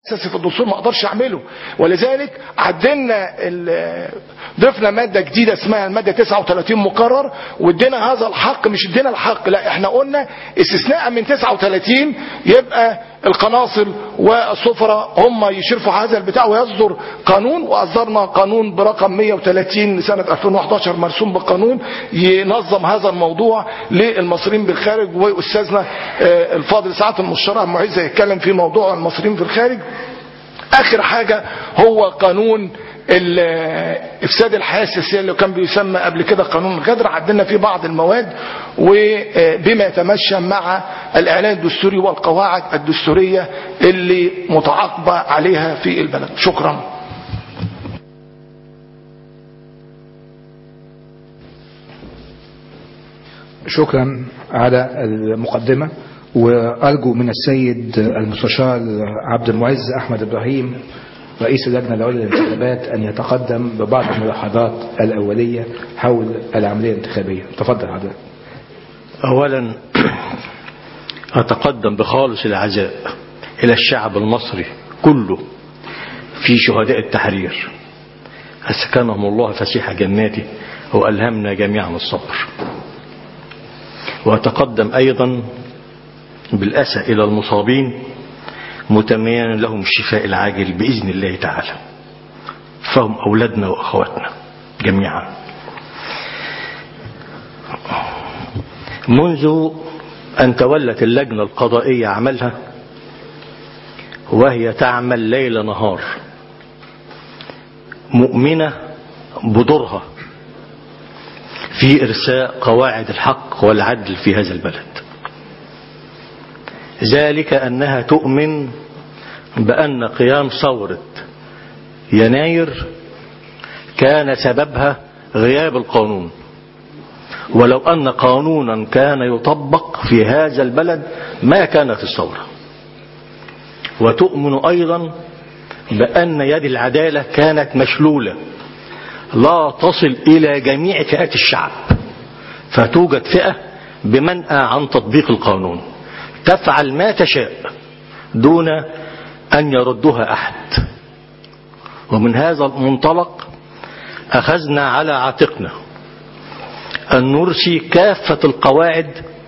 اساسي في الدستور ما اقدرش اعمله ولذلك عدلنا ال- ضفنا ماده جديده اسمها الماده 39 مقرر وادينا هذا الحق مش ادينا الحق لا احنا قلنا استثناء من 39 يبقى القناصل والسفراء هم يشرفوا هذا البتاع ويصدر قانون واصدرنا قانون برقم 130 سنه 2011 مرسوم بالقانون ينظم هذا الموضوع للمصريين بالخارج واستاذنا آه، الفاضل سعاده المستشار معز يتكلم في موضوع المصريين في الخارج اخر حاجة هو قانون ال- افساد الحياة السياسية اللي كان بيسمى قبل كده قانون الغدر عدلنا فيه بعض المواد وبما يتمشى مع الاعلان الدستوري والقواعد الدستورية اللي متعاقبة عليها في البلد شكرا شكرا على المقدمة وأرجو من السيد المستشار عبد المعز أحمد إبراهيم رئيس اللجنة العليا للانتخابات أن يتقدم ببعض الملاحظات الأولية حول العملية الانتخابية تفضل حضرتك أولا أتقدم بخالص العزاء إلى الشعب المصري كله في شهداء التحرير أسكنهم الله فسيح جناته وألهمنا جميعا الصبر وأتقدم أيضا بالأسى إلى المصابين متمنيا لهم الشفاء العاجل بإذن الله تعالى فهم أولادنا وأخواتنا جميعا منذ أن تولت اللجنة القضائية عملها وهي تعمل ليل نهار مؤمنة بدورها في إرساء قواعد الحق والعدل في هذا البلد ذلك أنها تؤمن بأن قيام ثورة يناير كان سببها غياب القانون ولو أن قانونا كان يطبق في هذا البلد ما كانت الثورة وتؤمن أيضا بأن يد العدالة كانت مشلولة لا تصل إلى جميع فئات الشعب فتوجد فئة بمنأى عن تطبيق القانون تفعل ما تشاء دون أن يردها أحد ومن هذا المنطلق أخذنا على عاتقنا أن نرسي كافة القواعد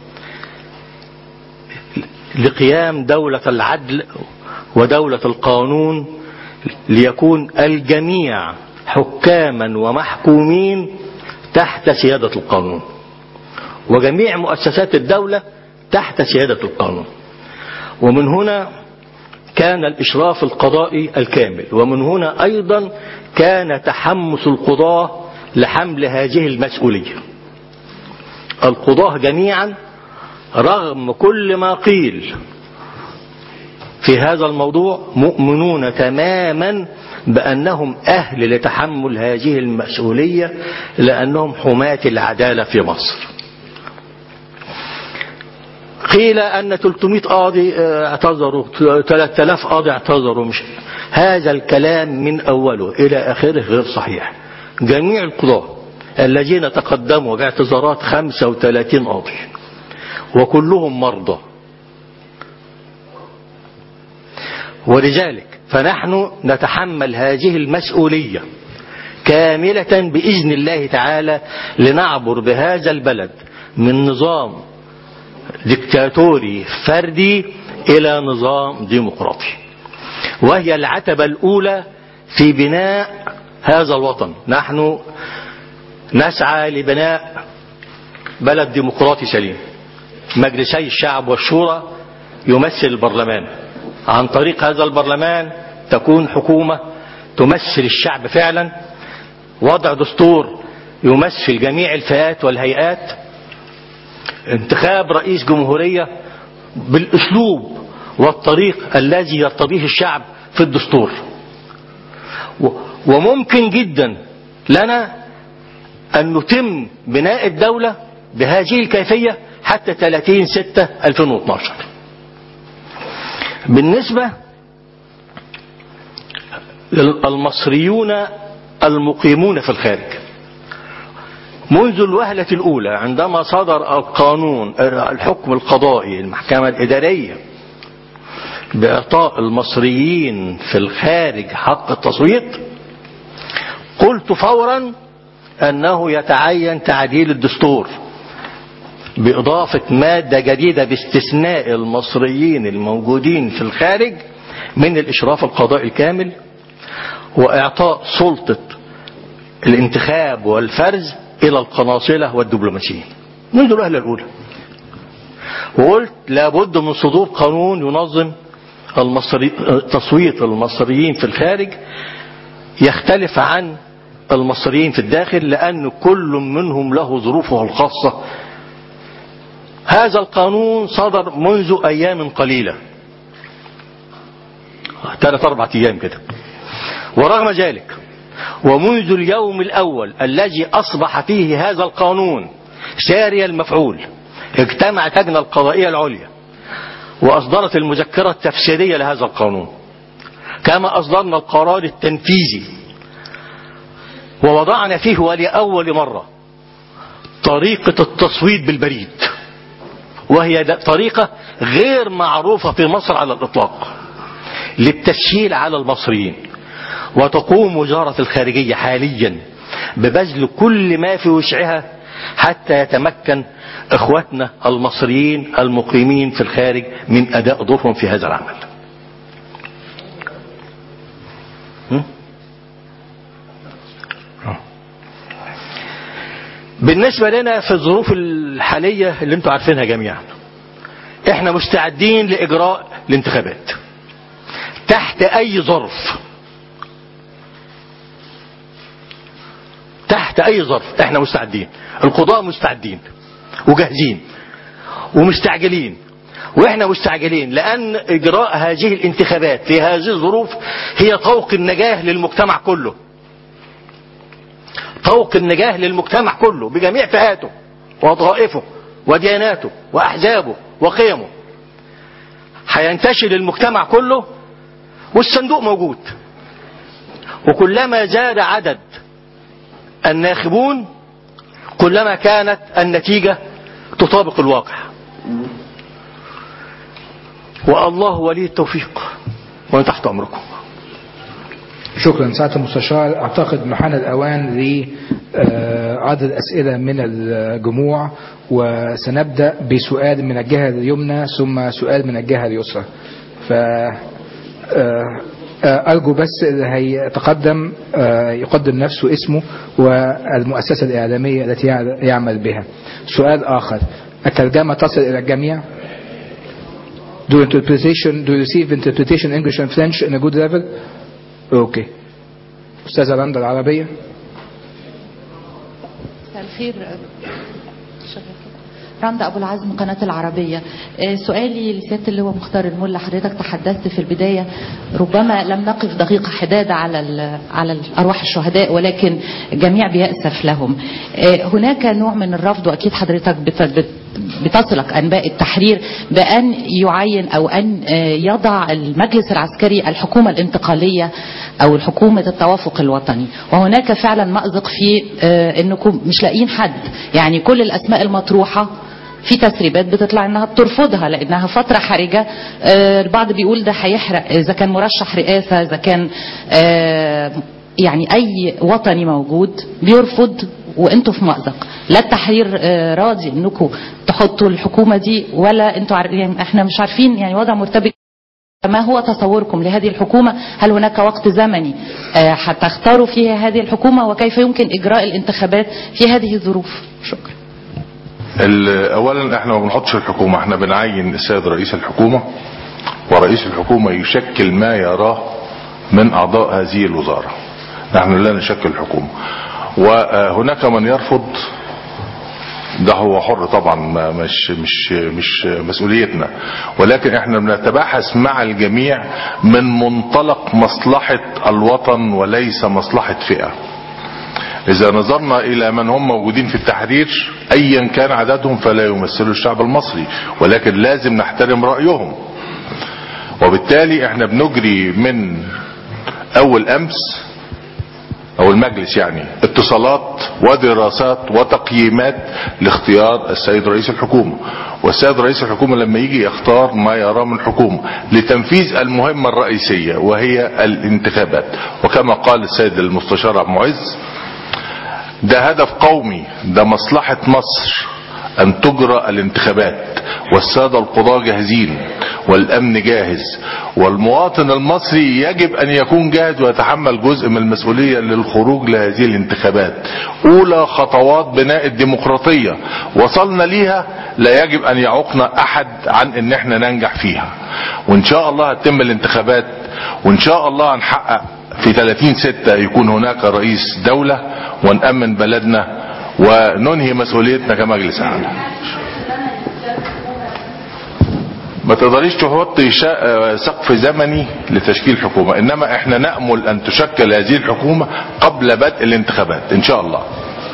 لقيام دولة العدل ودولة القانون ليكون الجميع حكاما ومحكومين تحت سيادة القانون وجميع مؤسسات الدولة تحت سيادة القانون ومن هنا كان الإشراف القضائي الكامل ومن هنا أيضا كان تحمس القضاة لحمل هذه المسؤولية القضاة جميعا رغم كل ما قيل في هذا الموضوع مؤمنون تماما بأنهم أهل لتحمل هذه المسؤولية لأنهم حماة العدالة في مصر قيل أن 300 قاضي اعتذروا 3000 قاضي اعتذروا مش هذا الكلام من أوله إلى آخره غير صحيح جميع القضاة الذين تقدموا باعتذارات 35 قاضي وكلهم مرضى ولذلك فنحن نتحمل هذه المسؤولية كاملة بإذن الله تعالى لنعبر بهذا البلد من نظام ديكتاتوري فردي إلى نظام ديمقراطي وهي العتبة الأولى في بناء هذا الوطن نحن نسعى لبناء بلد ديمقراطي سليم مجلسي الشعب والشورى يمثل البرلمان عن طريق هذا البرلمان تكون حكومة تمثل الشعب فعلا وضع دستور يمثل جميع الفئات والهيئات انتخاب رئيس جمهورية بالأسلوب والطريق الذي يرتضيه الشعب في الدستور وممكن جدا لنا أن نتم بناء الدولة بهذه الكيفية حتى 30 6 2012 بالنسبة للمصريون المقيمون في الخارج منذ الوهلة الأولى عندما صدر القانون الحكم القضائي المحكمة الإدارية بإعطاء المصريين في الخارج حق التصويت قلت فورا أنه يتعين تعديل الدستور بإضافة مادة جديدة باستثناء المصريين الموجودين في الخارج من الإشراف القضائي الكامل وإعطاء سلطة الانتخاب والفرز إلى القناصلة والدبلوماسيين منذ الوهلة الأولى وقلت لابد من صدور قانون ينظم المصري تصويت المصريين في الخارج يختلف عن المصريين في الداخل لأن كل منهم له ظروفه الخاصة هذا القانون صدر منذ أيام قليلة ثلاث أربعة أيام كده ورغم ذلك ومنذ اليوم الأول الذي أصبح فيه هذا القانون ساري المفعول اجتمعت اللجنة القضائية العليا وأصدرت المذكرة التفسيرية لهذا القانون كما أصدرنا القرار التنفيذي ووضعنا فيه ولأول مرة طريقة التصويت بالبريد وهي طريقة غير معروفة في مصر على الإطلاق للتسهيل على المصريين وتقوم وزارة الخارجية حاليا ببذل كل ما في وسعها حتى يتمكن اخواتنا المصريين المقيمين في الخارج من اداء دورهم في هذا العمل بالنسبة لنا في الظروف الحالية اللي انتم عارفينها جميعا احنا مستعدين لإجراء الانتخابات تحت أي ظرف تحت أي ظرف احنا مستعدين القضاء مستعدين وجاهزين ومستعجلين واحنا مستعجلين لأن إجراء هذه الانتخابات في هذه الظروف هي طوق النجاة للمجتمع كله طوق النجاة للمجتمع كله بجميع فئاته وطائفه ودياناته وأحزابه وقيمه هينتشر المجتمع كله والصندوق موجود وكلما زاد عدد الناخبون كلما كانت النتيجة تطابق الواقع والله ولي التوفيق وانا تحت امركم شكرا سعادة المستشار أعتقد محان الأوان لعرض الأسئلة من الجموع وسنبدأ بسؤال من الجهة اليمنى ثم سؤال من الجهة اليسرى ف أرجو بس اللي هيتقدم يقدم نفسه اسمه والمؤسسة الإعلامية التي يعمل بها سؤال آخر الترجمة تصل إلى الجميع Do interpretation, do you receive interpretation English and French in a good level? اوكي استاذه رندا العربيه مساء الخير رندا ابو العزم قناه العربيه سؤالي لسياده اللواء مختار الملا حضرتك تحدثت في البدايه ربما لم نقف دقيقه حداده على على ارواح الشهداء ولكن الجميع بيأسف لهم هناك نوع من الرفض واكيد حضرتك بتصلك انباء التحرير بان يعين او ان يضع المجلس العسكري الحكومه الانتقاليه او الحكومه التوافق الوطني وهناك فعلا مأزق في انكم مش لاقيين حد يعني كل الاسماء المطروحه في تسريبات بتطلع انها بترفضها لانها فتره حرجه البعض بيقول ده هيحرق اذا كان مرشح رئاسه اذا كان يعني اي وطني موجود بيرفض وانتوا في مأزق لا التحرير راضي انكم تحطوا الحكومه دي ولا انتوا يعني احنا مش عارفين يعني وضع مرتبك ما هو تصوركم لهذه الحكومة هل هناك وقت زمني هتختاروا فيه هذه الحكومة وكيف يمكن إجراء الانتخابات في هذه الظروف شكرا اولا احنا ما بنحطش الحكومة احنا بنعين السيد رئيس الحكومة ورئيس الحكومة يشكل ما يراه من اعضاء هذه الوزارة نحن لا نشكل الحكومة وهناك من يرفض ده هو حر طبعا ما مش مش مش مسؤوليتنا ولكن احنا بنتباحث مع الجميع من منطلق مصلحة الوطن وليس مصلحة فئة اذا نظرنا الى من هم موجودين في التحرير ايا كان عددهم فلا يمثلوا الشعب المصري ولكن لازم نحترم رأيهم وبالتالي احنا بنجري من اول امس او المجلس يعني اتصالات ودراسات وتقييمات لاختيار السيد رئيس الحكومة والسيد رئيس الحكومة لما يجي يختار ما يراه من حكومة لتنفيذ المهمة الرئيسية وهي الانتخابات وكما قال السيد المستشار عبد المعز ده هدف قومي ده مصلحة مصر ان تجرى الانتخابات والسادة القضاة جاهزين والامن جاهز والمواطن المصري يجب ان يكون جاهز ويتحمل جزء من المسؤولية للخروج لهذه الانتخابات اولى خطوات بناء الديمقراطية وصلنا ليها لا يجب ان يعوقنا احد عن ان احنا ننجح فيها وان شاء الله هتتم الانتخابات وان شاء الله هنحقق في 30 ستة يكون هناك رئيس دولة ونأمن بلدنا وننهي مسؤوليتنا كمجلس اعلى ما تقدريش تحطي شا- سقف زمني لتشكيل حكومة انما احنا نأمل ان تشكل هذه الحكومة قبل بدء الانتخابات ان شاء الله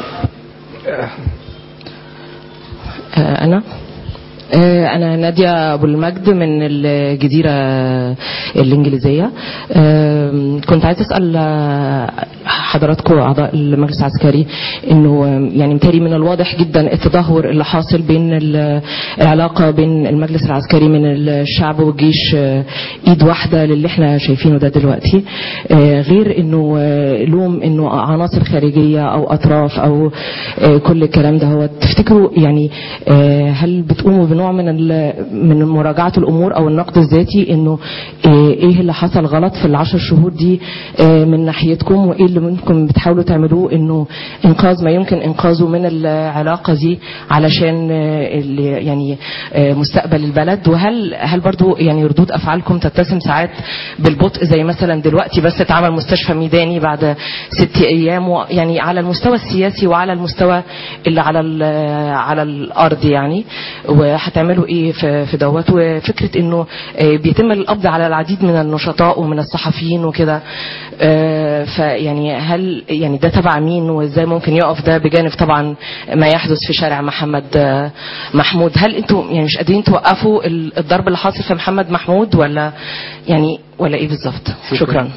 آه، أنا آه، أنا نادية أبو المجد من الجزيرة الإنجليزية آه، كنت عايز أسأل آه، حضراتكم أعضاء المجلس العسكري إنه آه، يعني متهيألي من الواضح جدا التدهور اللي حاصل بين ال- العلاقة بين المجلس العسكري من الشعب والجيش آه، إيد واحدة للي احنا شايفينه ده دلوقتي آه، غير إنه آه، لوم إنه عناصر خارجية أو أطراف أو آه، كل الكلام ده هو تفتكروا يعني آه، هل بتقوموا بنوع من ال- من مراجعة الأمور أو النقد الذاتي إنه آه، إيه اللي حصل غلط في العشر شهور دي آه، من ناحيتكم وإيه اللي منكم بتحاولوا تعملوه إنه إنقاذ ما يمكن إنقاذه من العلاقة دي علشان آه، اللي يعني آه، مستقبل البلد وهل هل برضو يعني ردود أفعالكم تتسم ساعات بالبطء زي مثلا دلوقتي بس اتعمل مستشفى ميداني بعد ست أيام و- يعني على المستوى السياسي وعلى المستوى اللي على ال- على الأرض يعني وهتعملوا إيه في في دوت وفكرة إنه آه، بيتم القبض على العديد من النشطاء ومن الصحفيين وكده آه، فيعني هل يعني ده تبع مين وازاي ممكن يقف ده بجانب طبعا ما يحدث في شارع محمد آه، محمود هل انتوا يعني مش قادرين توقفوا ال- الضرب اللي حاصل في محمد محمود ولا يعني ولا ايه بالظبط شكرا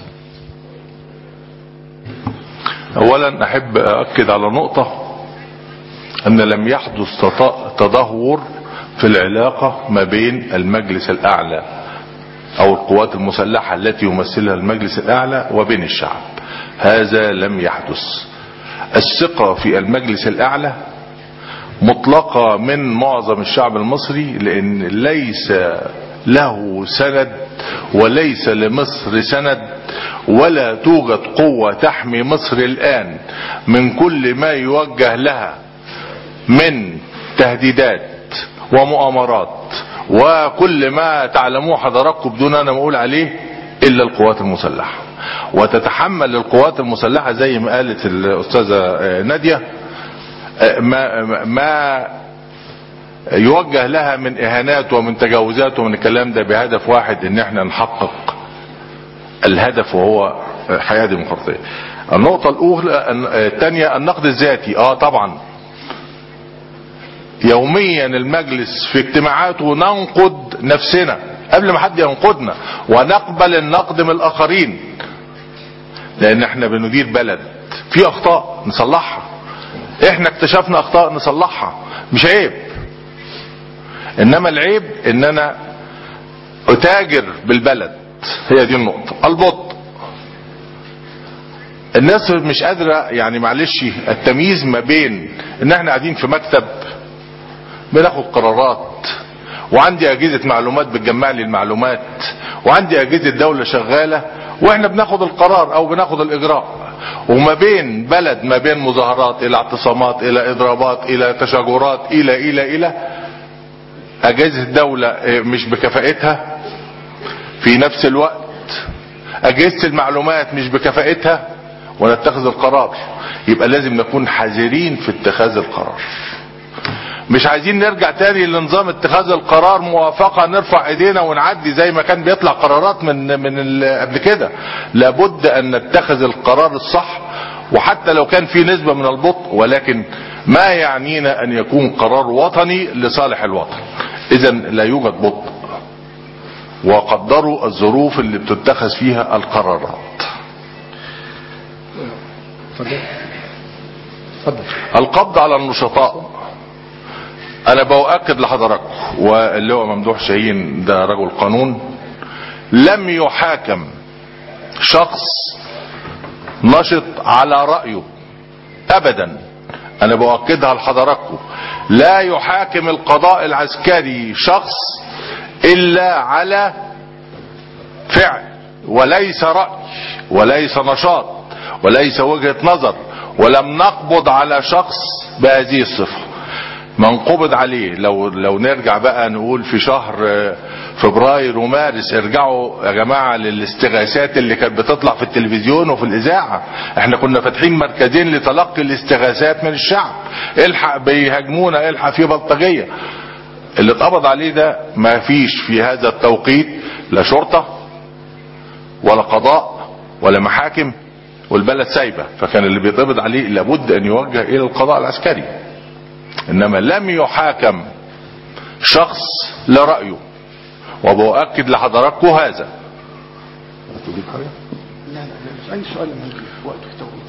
اولا احب اؤكد على نقطة ان لم يحدث تط- تدهور في العلاقة ما بين المجلس الاعلى او القوات المسلحة التي يمثلها المجلس الاعلى وبين الشعب هذا لم يحدث الثقة في المجلس الاعلى مطلقة من معظم الشعب المصري لان ليس له سند وليس لمصر سند ولا توجد قوة تحمي مصر الآن من كل ما يوجه لها من تهديدات ومؤامرات وكل ما تعلموه حضراتكم بدون انا ما اقول عليه الا القوات المسلحة وتتحمل القوات المسلحة زي ما قالت الاستاذة نادية ما, ما يوجه لها من اهانات ومن تجاوزات ومن الكلام ده بهدف واحد ان احنا نحقق الهدف وهو حياة ديمقراطية النقطة الاولى الثانية النقد الذاتي اه طبعا يوميا المجلس في اجتماعاته ننقد نفسنا قبل ما حد ينقدنا ونقبل النقد من الاخرين لان احنا بندير بلد في اخطاء نصلحها احنا اكتشفنا اخطاء نصلحها مش عيب انما العيب ان انا اتاجر بالبلد هي دي النقطة البطء الناس مش قادرة يعني معلش التمييز ما بين ان احنا قاعدين في مكتب بناخد قرارات وعندي اجهزة معلومات بتجمع لي المعلومات وعندي اجهزة دولة شغالة واحنا بناخد القرار او بناخد الاجراء وما بين بلد ما بين مظاهرات الى اعتصامات الى اضرابات الى تشاجرات الى الى الى اجهزة الدولة مش بكفاءتها في نفس الوقت اجهزة المعلومات مش بكفاءتها ونتخذ القرار يبقى لازم نكون حذرين في اتخاذ القرار مش عايزين نرجع تاني لنظام اتخاذ القرار موافقة نرفع ايدينا ونعدي زي ما كان بيطلع قرارات من من ال- قبل كده لابد ان نتخذ القرار الصح وحتى لو كان في نسبة من البطء ولكن ما يعنينا ان يكون قرار وطني لصالح الوطن اذا لا يوجد بطء وقدروا الظروف اللي بتتخذ فيها القرارات اتفضل القبض على النشطاء انا بؤكد لحضراتكم واللي هو ممدوح شاهين ده رجل قانون لم يحاكم شخص نشط على رأيه ابدا انا بؤكدها لحضراتكم لا يحاكم القضاء العسكري شخص الا على فعل وليس رأي وليس نشاط وليس وجهة نظر ولم نقبض على شخص بهذه الصفة من قبض عليه لو لو نرجع بقى نقول في شهر آه، فبراير ومارس ارجعوا يا جماعة للاستغاثات اللي كانت بتطلع في التلفزيون وفي الإذاعة احنا كنا فاتحين مركزين لتلقي الاستغاثات من الشعب الحق بيهاجمونا الحق في بلطجية اللي اتقبض عليه ده ما فيش في هذا التوقيت لا شرطة ولا قضاء ولا محاكم والبلد سايبة فكان اللي بيتقبض عليه لابد ان يوجه الى القضاء العسكري انما لم يحاكم شخص لرأيه وبؤكد لحضراتكم هذا اي سؤال من وقت التوقيت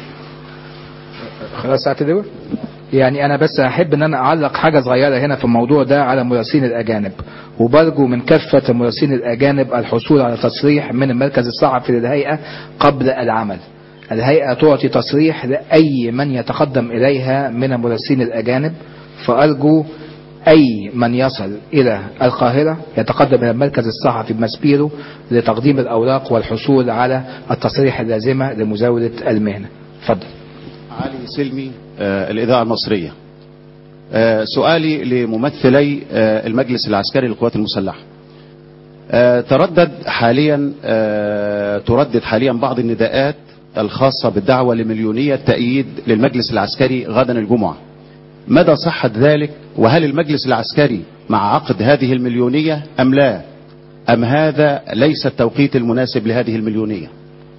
خلاص ساعة اللواء يعني انا بس احب ان انا اعلق حاجة صغيرة هنا في الموضوع ده على المراسلين الاجانب وبرجو من كافة المراسلين الاجانب الحصول على تصريح من المركز الصحفي للهيئة قبل العمل الهيئة تعطي تصريح لأي من يتقدم إليها من المراسلين الأجانب فأرجو أي من يصل إلى القاهرة يتقدم إلى المركز الصحفي بمسبيرو لتقديم الأوراق والحصول على التصريح اللازمة لمزاولة المهنة تفضل علي سلمي آه، الإذاعة المصرية آه، سؤالي لممثلي آه، المجلس العسكري للقوات المسلحة آه، تردد حاليا آه، تردد حاليا بعض النداءات الخاصة بالدعوة لمليونية تأييد للمجلس العسكري غدا الجمعة مدى صحة ذلك وهل المجلس العسكري مع عقد هذه المليونية أم لا أم هذا ليس التوقيت المناسب لهذه المليونية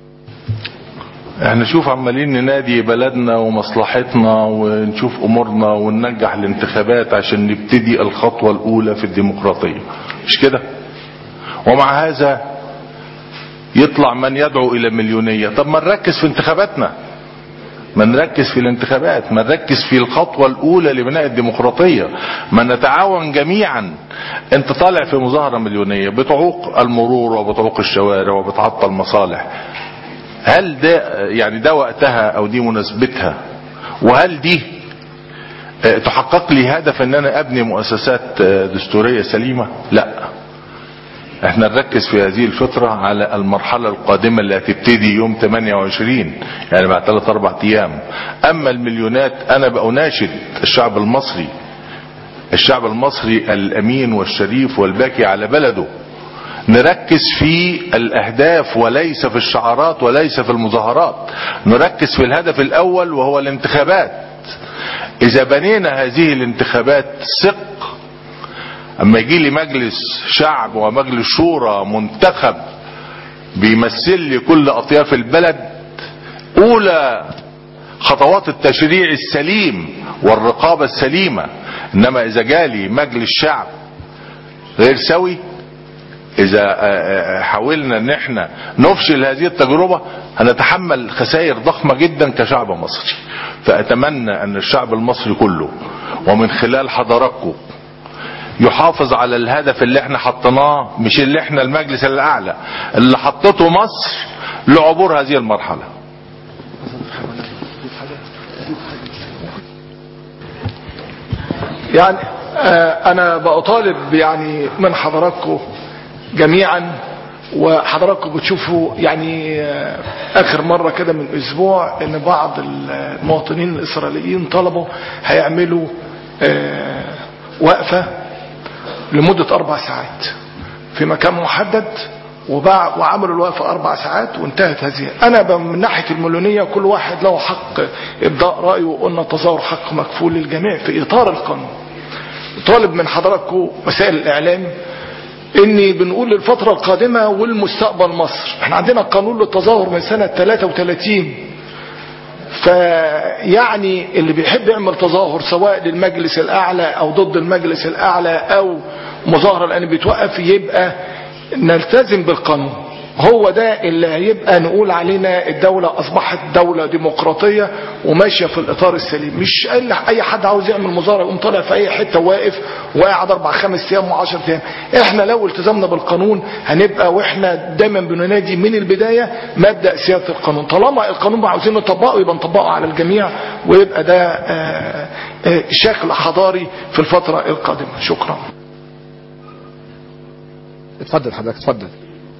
احنا شوف عمالين ننادي بلدنا ومصلحتنا ونشوف امورنا وننجح الانتخابات عشان نبتدي الخطوة الاولى في الديمقراطية مش كده ومع هذا يطلع من يدعو الى مليونية طب ما نركز في انتخاباتنا ما نركز في الانتخابات ما نركز في الخطوة الاولى لبناء الديمقراطية ما نتعاون جميعا انت طالع في مظاهرة مليونية بتعوق المرور وبتعوق الشوارع وبتعطل مصالح هل ده يعني ده وقتها او دي مناسبتها وهل دي آه، تحقق لي هدف ان انا ابني مؤسسات آه، دستورية سليمة لا احنا نركز في هذه الفترة على المرحلة القادمة اللي هتبتدي يوم 28 يعني بعد 3 4 ايام اما المليونات انا بأناشد الشعب المصري الشعب المصري الامين والشريف والباكي على بلده نركز في الاهداف وليس في الشعارات وليس في المظاهرات نركز في الهدف الاول وهو الانتخابات اذا بنينا هذه الانتخابات ثق اما يجي لي مجلس شعب ومجلس شورى منتخب بيمثل لي كل اطياف البلد اولى خطوات التشريع السليم والرقابة السليمة انما اذا جالي مجلس شعب غير سوي اذا آه، آه، حاولنا ان احنا نفشل هذه التجربة هنتحمل خسائر ضخمة جدا كشعب مصري فاتمنى ان الشعب المصري كله ومن خلال حضراتكم يحافظ على الهدف اللي احنا حطيناه مش اللي احنا المجلس الاعلى اللي حطته مصر لعبور هذه المرحلة يعني آه، انا بطالب يعني من حضراتكم جميعا وحضراتكم بتشوفوا يعني آه، اخر مرة كده من اسبوع ان بعض المواطنين الاسرائيليين طلبوا هيعملوا آه، وقفة لمدة اربع ساعات في مكان محدد وباع وعملوا الوقفة أربع ساعات وانتهت هذه أنا ب- من ناحية المليونية كل واحد له حق إبداء رأيه وقلنا التظاهر حق مكفول للجميع في إطار القانون طالب من حضراتكم وسائل الإعلام إني بنقول للفترة القادمة والمستقبل مصر احنا عندنا قانون للتظاهر من سنة 33 فيعني اللي بيحب يعمل تظاهر سواء للمجلس الأعلى أو ضد المجلس الأعلى أو مظاهرة لأن بيتوقف يبقى نلتزم بالقانون هو ده اللي هيبقى نقول علينا الدولة أصبحت دولة ديمقراطية وماشية في الإطار السليم مش قال أي حد عاوز يعمل مظاهرة يقوم طالع في أي حتة واقف وقاعد أربع خمس أيام وعشر أيام إحنا لو التزمنا بالقانون هنبقى وإحنا دايما بننادي من البداية مبدأ سيادة القانون طالما القانون ما عاوزين نطبقه يبقى نطبقه على الجميع ويبقى ده آه، آه، شكل حضاري في الفترة القادمة شكرا اتفضل حضرتك اتفضل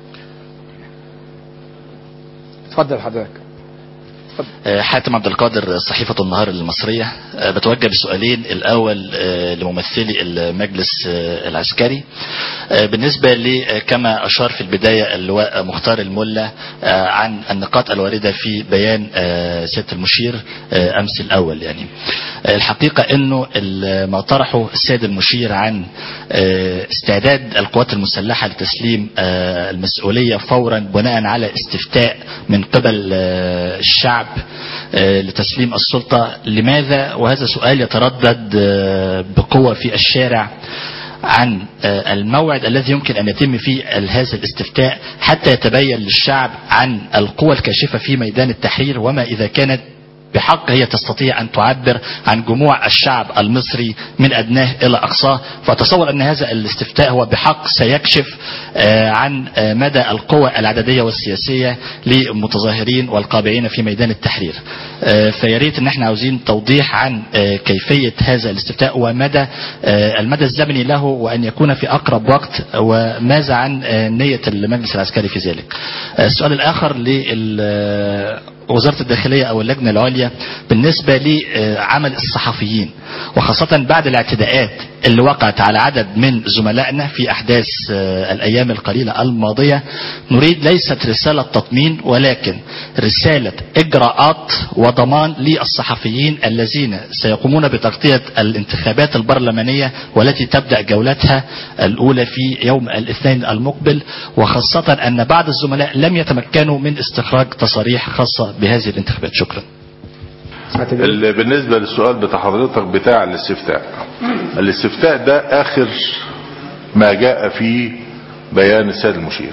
اتفضل حضرتك آه، حاتم عبد القادر صحيفة النهار المصرية آه، بتوجه بسؤالين الأول آه، لممثلي المجلس آه، العسكري آه، بالنسبة لي آه، كما أشار في البداية اللواء مختار الملا آه، عن النقاط الواردة في بيان آه، سيادة المشير آه، أمس الأول يعني آه، الحقيقة أنه ال- ما طرحه السيد المشير عن آه، استعداد القوات المسلحة لتسليم آه، المسؤولية فورا بناء على استفتاء من قبل آه، الشعب آه، لتسليم السلطة لماذا وهذا سؤال يتردد آه، بقوة في الشارع عن آه، الموعد الذي يمكن أن يتم فيه ال- هذا الاستفتاء حتى يتبين للشعب عن القوى الكاشفة في ميدان التحرير وما إذا كانت بحق هي تستطيع أن تعبر عن جموع الشعب المصري من أدناه إلى أقصاه فأتصور أن هذا الاستفتاء هو بحق سيكشف آه، عن آه، مدى القوى العددية والسياسية للمتظاهرين والقابعين في ميدان التحرير آه، فياريت أن احنا عاوزين توضيح عن آه، كيفية هذا الاستفتاء ومدى آه، المدى الزمني له وأن يكون في أقرب وقت وماذا عن آه، نية المجلس العسكري في ذلك آه، السؤال الآخر لل وزارة الداخلية أو اللجنة العليا بالنسبة لعمل الصحفيين وخاصة بعد الاعتداءات اللي وقعت على عدد من زملائنا في أحداث آه، الأيام القليلة الماضية نريد ليست رسالة تطمين ولكن رسالة إجراءات وضمان للصحفيين الذين سيقومون بتغطية الانتخابات البرلمانية والتي تبدأ جولتها الأولى في يوم الاثنين المقبل وخاصة أن بعض الزملاء لم يتمكنوا من استخراج تصاريح خاصة بهذه الانتخابات شكرا سمعت بيه؟ ال- بالنسبة للسؤال بتاع حضرتك بتاع الاستفتاء الاستفتاء ده آخر ما جاء في بيان السيد المشير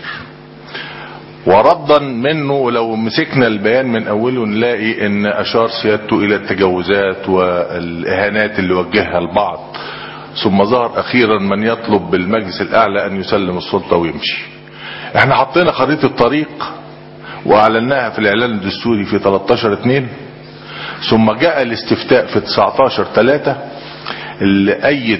وردا منه لو مسكنا البيان من اوله نلاقي ان اشار سيادته الى التجاوزات والاهانات اللي وجهها البعض ثم ظهر اخيرا من يطلب بالمجلس الاعلى ان يسلم السلطة ويمشي احنا حطينا خريطة طريق واعلناها في الاعلان الدستوري في 13 2 ثم جاء الاستفتاء في 19 3 اللي ايد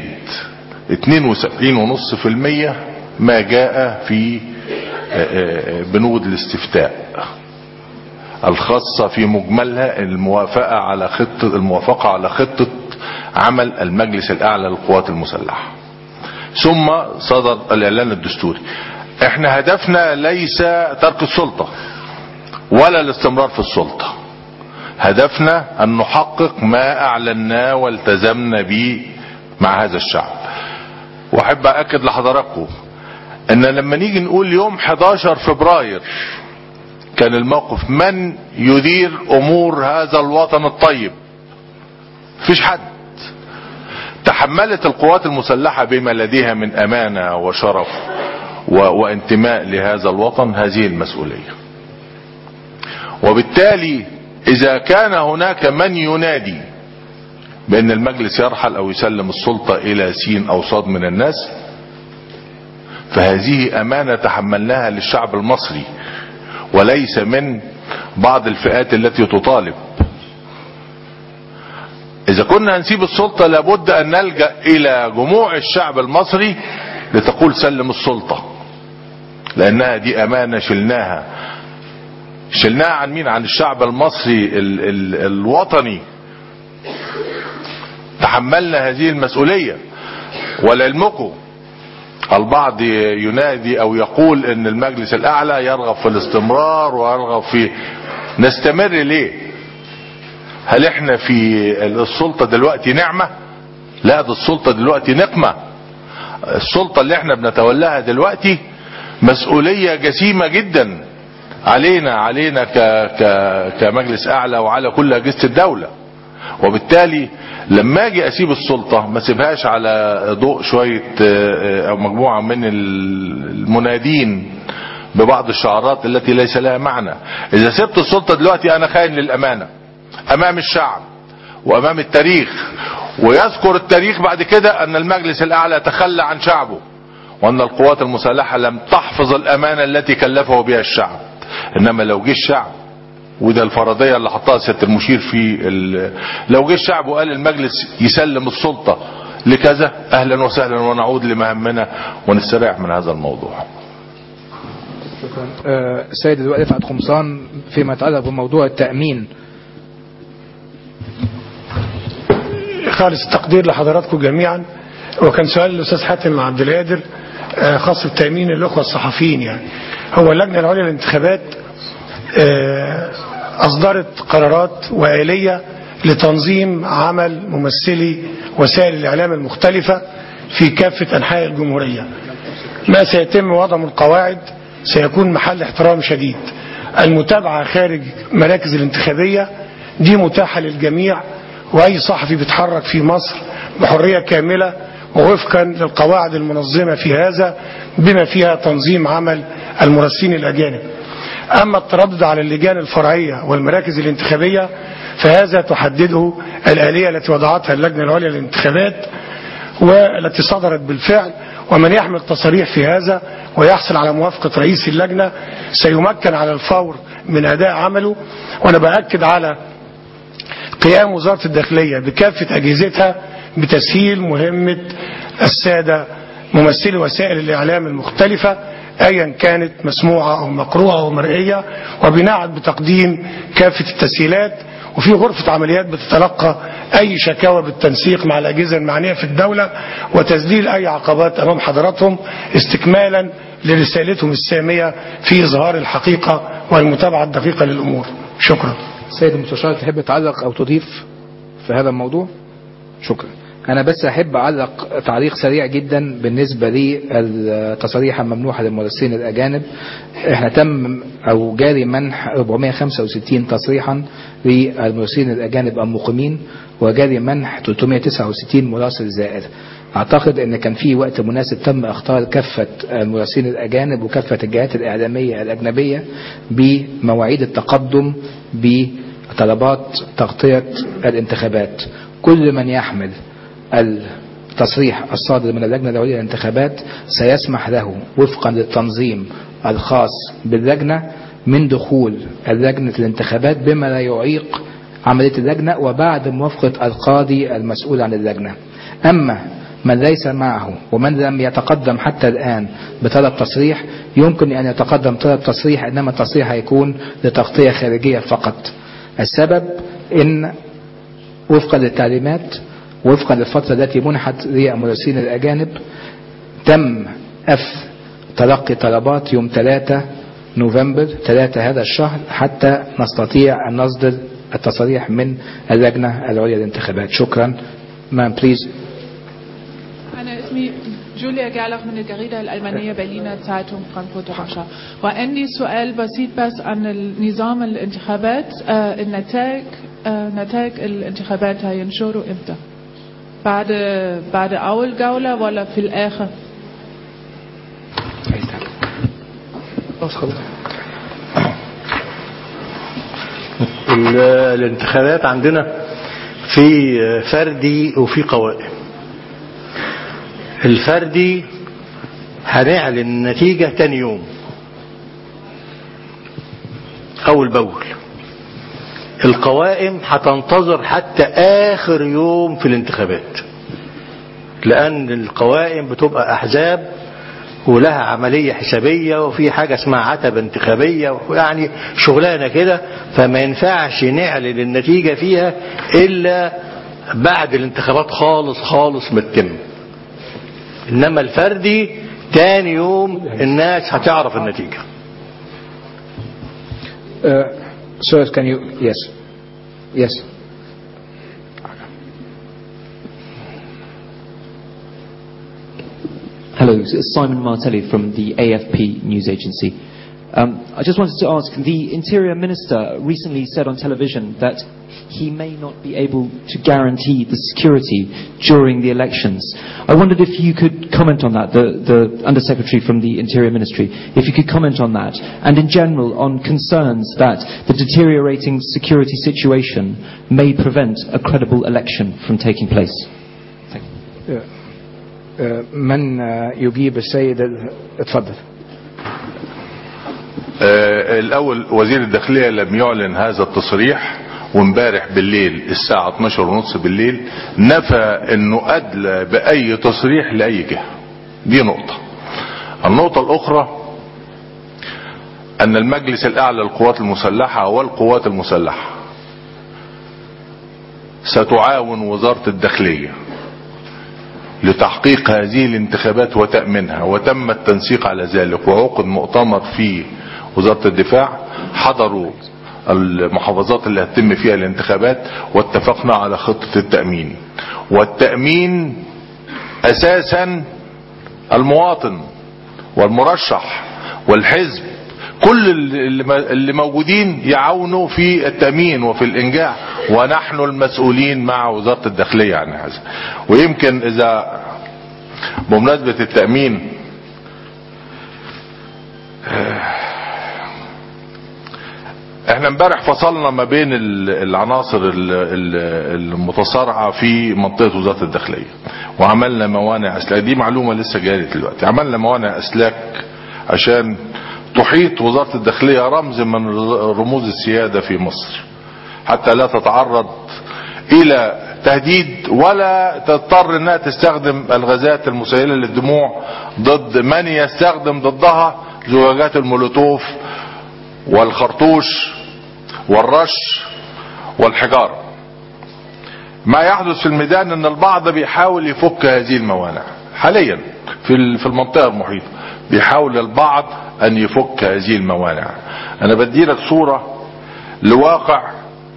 72.5% ما جاء في بنود الاستفتاء الخاصة في مجملها الموافقة على خطة الموافقة على خطة عمل المجلس الأعلى للقوات المسلحة ثم صدر الإعلان الدستوري احنا هدفنا ليس ترك السلطة ولا الاستمرار في السلطة هدفنا أن نحقق ما أعلناه والتزمنا به مع هذا الشعب وأحب أكد لحضراتكم ان لما نيجي نقول يوم 11 فبراير كان الموقف من يدير امور هذا الوطن الطيب فيش حد تحملت القوات المسلحة بما لديها من امانة وشرف و... وانتماء لهذا الوطن هذه المسؤولية وبالتالي اذا كان هناك من ينادي بان المجلس يرحل او يسلم السلطة الى سين او صاد من الناس فهذه امانة تحملناها للشعب المصري وليس من بعض الفئات التي تطالب اذا كنا هنسيب السلطة لابد ان نلجأ الى جموع الشعب المصري لتقول سلم السلطة لانها دي امانة شلناها شلناها عن مين عن الشعب المصري ال ال الوطني تحملنا هذه المسؤولية ولعلمكم البعض ينادي او يقول ان المجلس الاعلى يرغب في الاستمرار ويرغب في نستمر ليه هل احنا في السلطة دلوقتي نعمة لا ده السلطة دلوقتي نقمة السلطة اللي احنا بنتولاها دلوقتي مسؤولية جسيمة جدا علينا علينا ك ك كمجلس اعلى وعلى كل اجهزة الدولة وبالتالي لما اجي اسيب السلطة ما اسيبهاش على ضوء شوية او مجموعة من المنادين ببعض الشعارات التي ليس لها معنى اذا سبت السلطة دلوقتي انا خاين للامانة امام الشعب وامام التاريخ ويذكر التاريخ بعد كده ان المجلس الاعلى تخلى عن شعبه وان القوات المسلحة لم تحفظ الامانة التي كلفه بها الشعب انما لو جه الشعب وده الفرضية اللي حطها سيادة المشير في ال... لو جه الشعب وقال المجلس يسلم السلطة لكذا اهلا وسهلا ونعود لمهمنا ونستريح من هذا الموضوع آه، السيد اللواء رفعت قمصان فيما يتعلق بموضوع التأمين خالص التقدير لحضراتكم جميعا وكان سؤال الاستاذ حاتم عبد القادر آه، خاص بتامين الاخوه الصحفيين يعني هو اللجنه العليا للانتخابات آه، اصدرت قرارات واليه لتنظيم عمل ممثلي وسائل الاعلام المختلفه في كافه انحاء الجمهوريه ما سيتم وضع من القواعد سيكون محل احترام شديد المتابعه خارج مراكز الانتخابيه دي متاحه للجميع واي صحفي بيتحرك في مصر بحريه كامله ووفقا للقواعد المنظمه في هذا بما فيها تنظيم عمل المراسلين الاجانب. اما التردد على اللجان الفرعيه والمراكز الانتخابيه فهذا تحدده الاليه التي وضعتها اللجنه العليا للانتخابات والتي صدرت بالفعل ومن يحمل تصاريح في هذا ويحصل على موافقه رئيس اللجنه سيمكن على الفور من اداء عمله وانا باكد على قيام وزارة الداخلية بكافة أجهزتها بتسهيل مهمة السادة ممثلي وسائل الإعلام المختلفة أيا كانت مسموعة أو مقروءة أو مرئية وبناء بتقديم كافة التسهيلات وفي غرفة عمليات بتتلقى أي شكاوى بالتنسيق مع الأجهزة المعنية في الدولة وتسجيل أي عقبات أمام حضراتهم استكمالا لرسالتهم السامية في إظهار الحقيقة والمتابعة الدقيقة للأمور شكرا سيد المستشار تحب تعلق أو تضيف في هذا الموضوع شكرا أنا بس أحب أعلق تعليق سريع جدا بالنسبة للتصاريح الممنوحة للمراسلين الأجانب احنا تم أو جاري منح 465 تصريحا للمراسلين الأجانب المقيمين وجاري منح 369 مراسل زائر اعتقد ان كان في وقت مناسب تم اختار كافة المراسلين الاجانب وكافة الجهات الاعلامية الاجنبية بمواعيد التقدم بطلبات تغطية الانتخابات كل من يحمل التصريح الصادر من اللجنة الدولية للانتخابات سيسمح له وفقا للتنظيم الخاص باللجنة من دخول اللجنة الانتخابات بما لا يعيق عملية اللجنة وبعد موافقة القاضي المسؤول عن اللجنة أما من ليس معه ومن لم يتقدم حتى الآن بطلب تصريح يمكن أن يتقدم طلب تصريح إنما التصريح هيكون لتغطية خارجية فقط السبب إن وفقا للتعليمات وفقا للفترة التي منحت للمراسلين الأجانب تم أف تلقي طلبات يوم 3 نوفمبر 3 هذا الشهر حتى نستطيع أن نصدر التصريح من اللجنة العليا للانتخابات شكرا مام بليز أنا اسمي جوليا جعلق من الجريدة الألمانية برلينر Zeitung Frankfurter Rundschau وعندي سؤال بسيط بس عن النظام الانتخابات آه، النتائج آه، نتائج الانتخابات هينشروا امتى؟ بعد بعد أول جولة ولا في الآخر؟ ال- الانتخابات عندنا في فردي وفي قوائم الفردي هنعلن النتيجة تاني يوم أول بأول القوائم هتنتظر حتى آخر يوم في الانتخابات لأن القوائم بتبقى أحزاب ولها عملية حسابية وفي حاجة اسمها عتبة انتخابية يعني شغلانة كده فما ينفعش نعلن النتيجة فيها إلا بعد الانتخابات خالص خالص ما تتم إنما الفردي تاني يوم الناس هتعرف النتيجة Uh, sir, can you? Yes. Yes. Hello, it's Simon Martelli from the AFP news agency. Um, I just wanted to ask the Interior Minister recently said on television that he may not be able to guarantee the security during the elections. I wondered if you could comment on that, the, the Undersecretary from the Interior Ministry, if you could comment on that, and in general on concerns that the deteriorating security situation may prevent a credible election from taking place. Thank you. آه، من آه، يجيب السيد ال- اتفضل آه، الاول وزير الداخليه لم يعلن هذا التصريح وامبارح بالليل الساعة 12 ونص بالليل نفى انه ادلى باي تصريح لاي جهة دي نقطة النقطة الاخرى ان المجلس الاعلى للقوات المسلحة والقوات المسلحة ستعاون وزارة الداخلية لتحقيق هذه الانتخابات وتأمينها وتم التنسيق على ذلك وعقد مؤتمر في وزارة الدفاع حضروا المحافظات اللي هتتم فيها الانتخابات واتفقنا على خطة التأمين والتأمين أساسا المواطن والمرشح والحزب كل اللي اللي موجودين يعاونوا في التأمين وفي الإنجاح ونحن المسؤولين مع وزارة الداخلية عن هذا ويمكن إذا بمناسبة التأمين احنا امبارح فصلنا ما بين ال- العناصر ال- ال- المتصارعة في منطقة وزارة الداخلية وعملنا موانع اسلاك دي معلومة لسه جاري دلوقتي عملنا موانع اسلاك عشان تحيط وزارة الداخلية رمز من رموز السيادة في مصر حتى لا تتعرض الى تهديد ولا تضطر انها تستخدم الغازات المسيلة للدموع ضد من يستخدم ضدها زجاجات المولوتوف والخرطوش والرش والحجارة ما يحدث في الميدان ان البعض بيحاول يفك هذه الموانع حاليا في في المنطقة المحيطة بيحاول البعض ان يفك هذه الموانع انا بدي لك صورة لواقع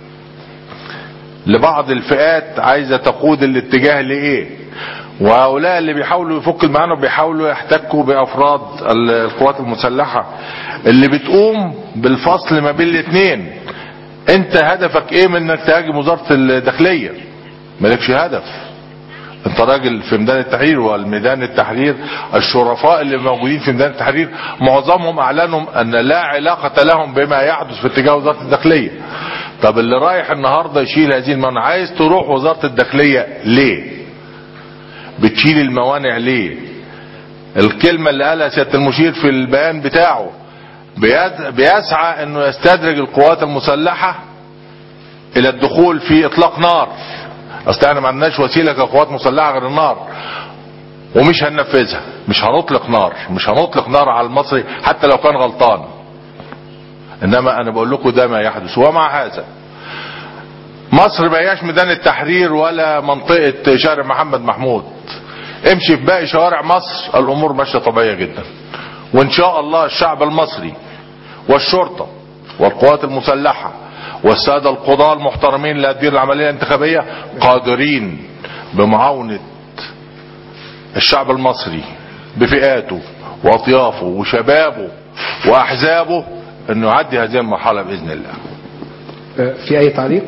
لبعض الفئات عايزة تقود الاتجاه لايه وهؤلاء اللي بيحاولوا يفكوا المعنى بيحاولوا يحتكوا بافراد القوات المسلحة اللي بتقوم بالفصل ما بين الاثنين انت هدفك ايه من انك تهاجم وزارة الداخلية مالكش هدف انت راجل في ميدان التحرير والميدان التحرير الشرفاء اللي موجودين في ميدان التحرير معظمهم اعلنوا ان لا علاقة لهم بما يحدث في اتجاه وزارة الداخلية طب اللي رايح النهاردة يشيل هذه الموانع عايز تروح وزارة الداخلية ليه بتشيل الموانع ليه الكلمة اللي قالها سيادة المشير في البيان بتاعه بيسعى انه يستدرج القوات المسلحة الى الدخول في اطلاق نار اصل احنا ما عندناش وسيله كقوات مسلحه غير النار ومش هننفذها مش هنطلق نار مش هنطلق نار على المصري حتى لو كان غلطان انما انا بقول لكم ده ما يحدث ومع هذا مصر ما هياش ميدان التحرير ولا منطقه شارع محمد محمود امشي في باقي شوارع مصر الامور ماشيه طبيعيه جدا وان شاء الله الشعب المصري والشرطه والقوات المسلحه والسادة القضاة المحترمين اللي هتدير العملية الانتخابية قادرين بمعاونة الشعب المصري بفئاته واطيافه وشبابه واحزابه انه يعدي هذه المرحلة باذن الله في اي تعليق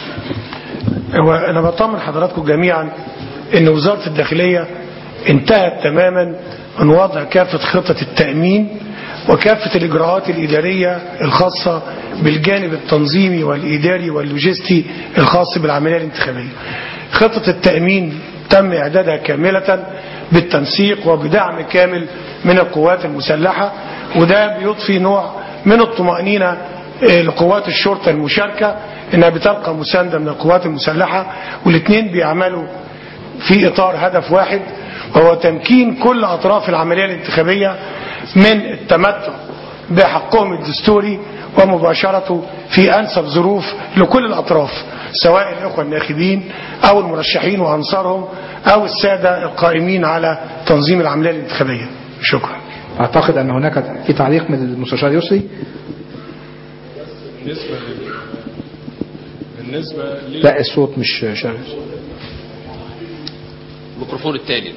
هو انا بطمن حضراتكم جميعا ان وزارة الداخلية انتهت تماما من وضع كافة خطة التأمين وكافة الإجراءات الإدارية الخاصة بالجانب التنظيمي والإداري واللوجستي الخاص بالعملية الانتخابية خطة التأمين تم إعدادها كاملة بالتنسيق وبدعم كامل من القوات المسلحة وده بيضفي نوع من الطمأنينة لقوات الشرطة المشاركة انها بتلقى مساندة من القوات المسلحة والاثنين بيعملوا في اطار هدف واحد وهو تمكين كل اطراف العملية الانتخابية من التمتع بحقهم الدستوري ومباشرته في انسب ظروف لكل الاطراف سواء الاخوة الناخبين او المرشحين وانصارهم او السادة القائمين على تنظيم العملية الانتخابية شكرا اعتقد ان هناك في تعليق من المستشار يسري بالنسبة لل... بالنسبة لل... لا الصوت مش شغال الميكروفون الثاني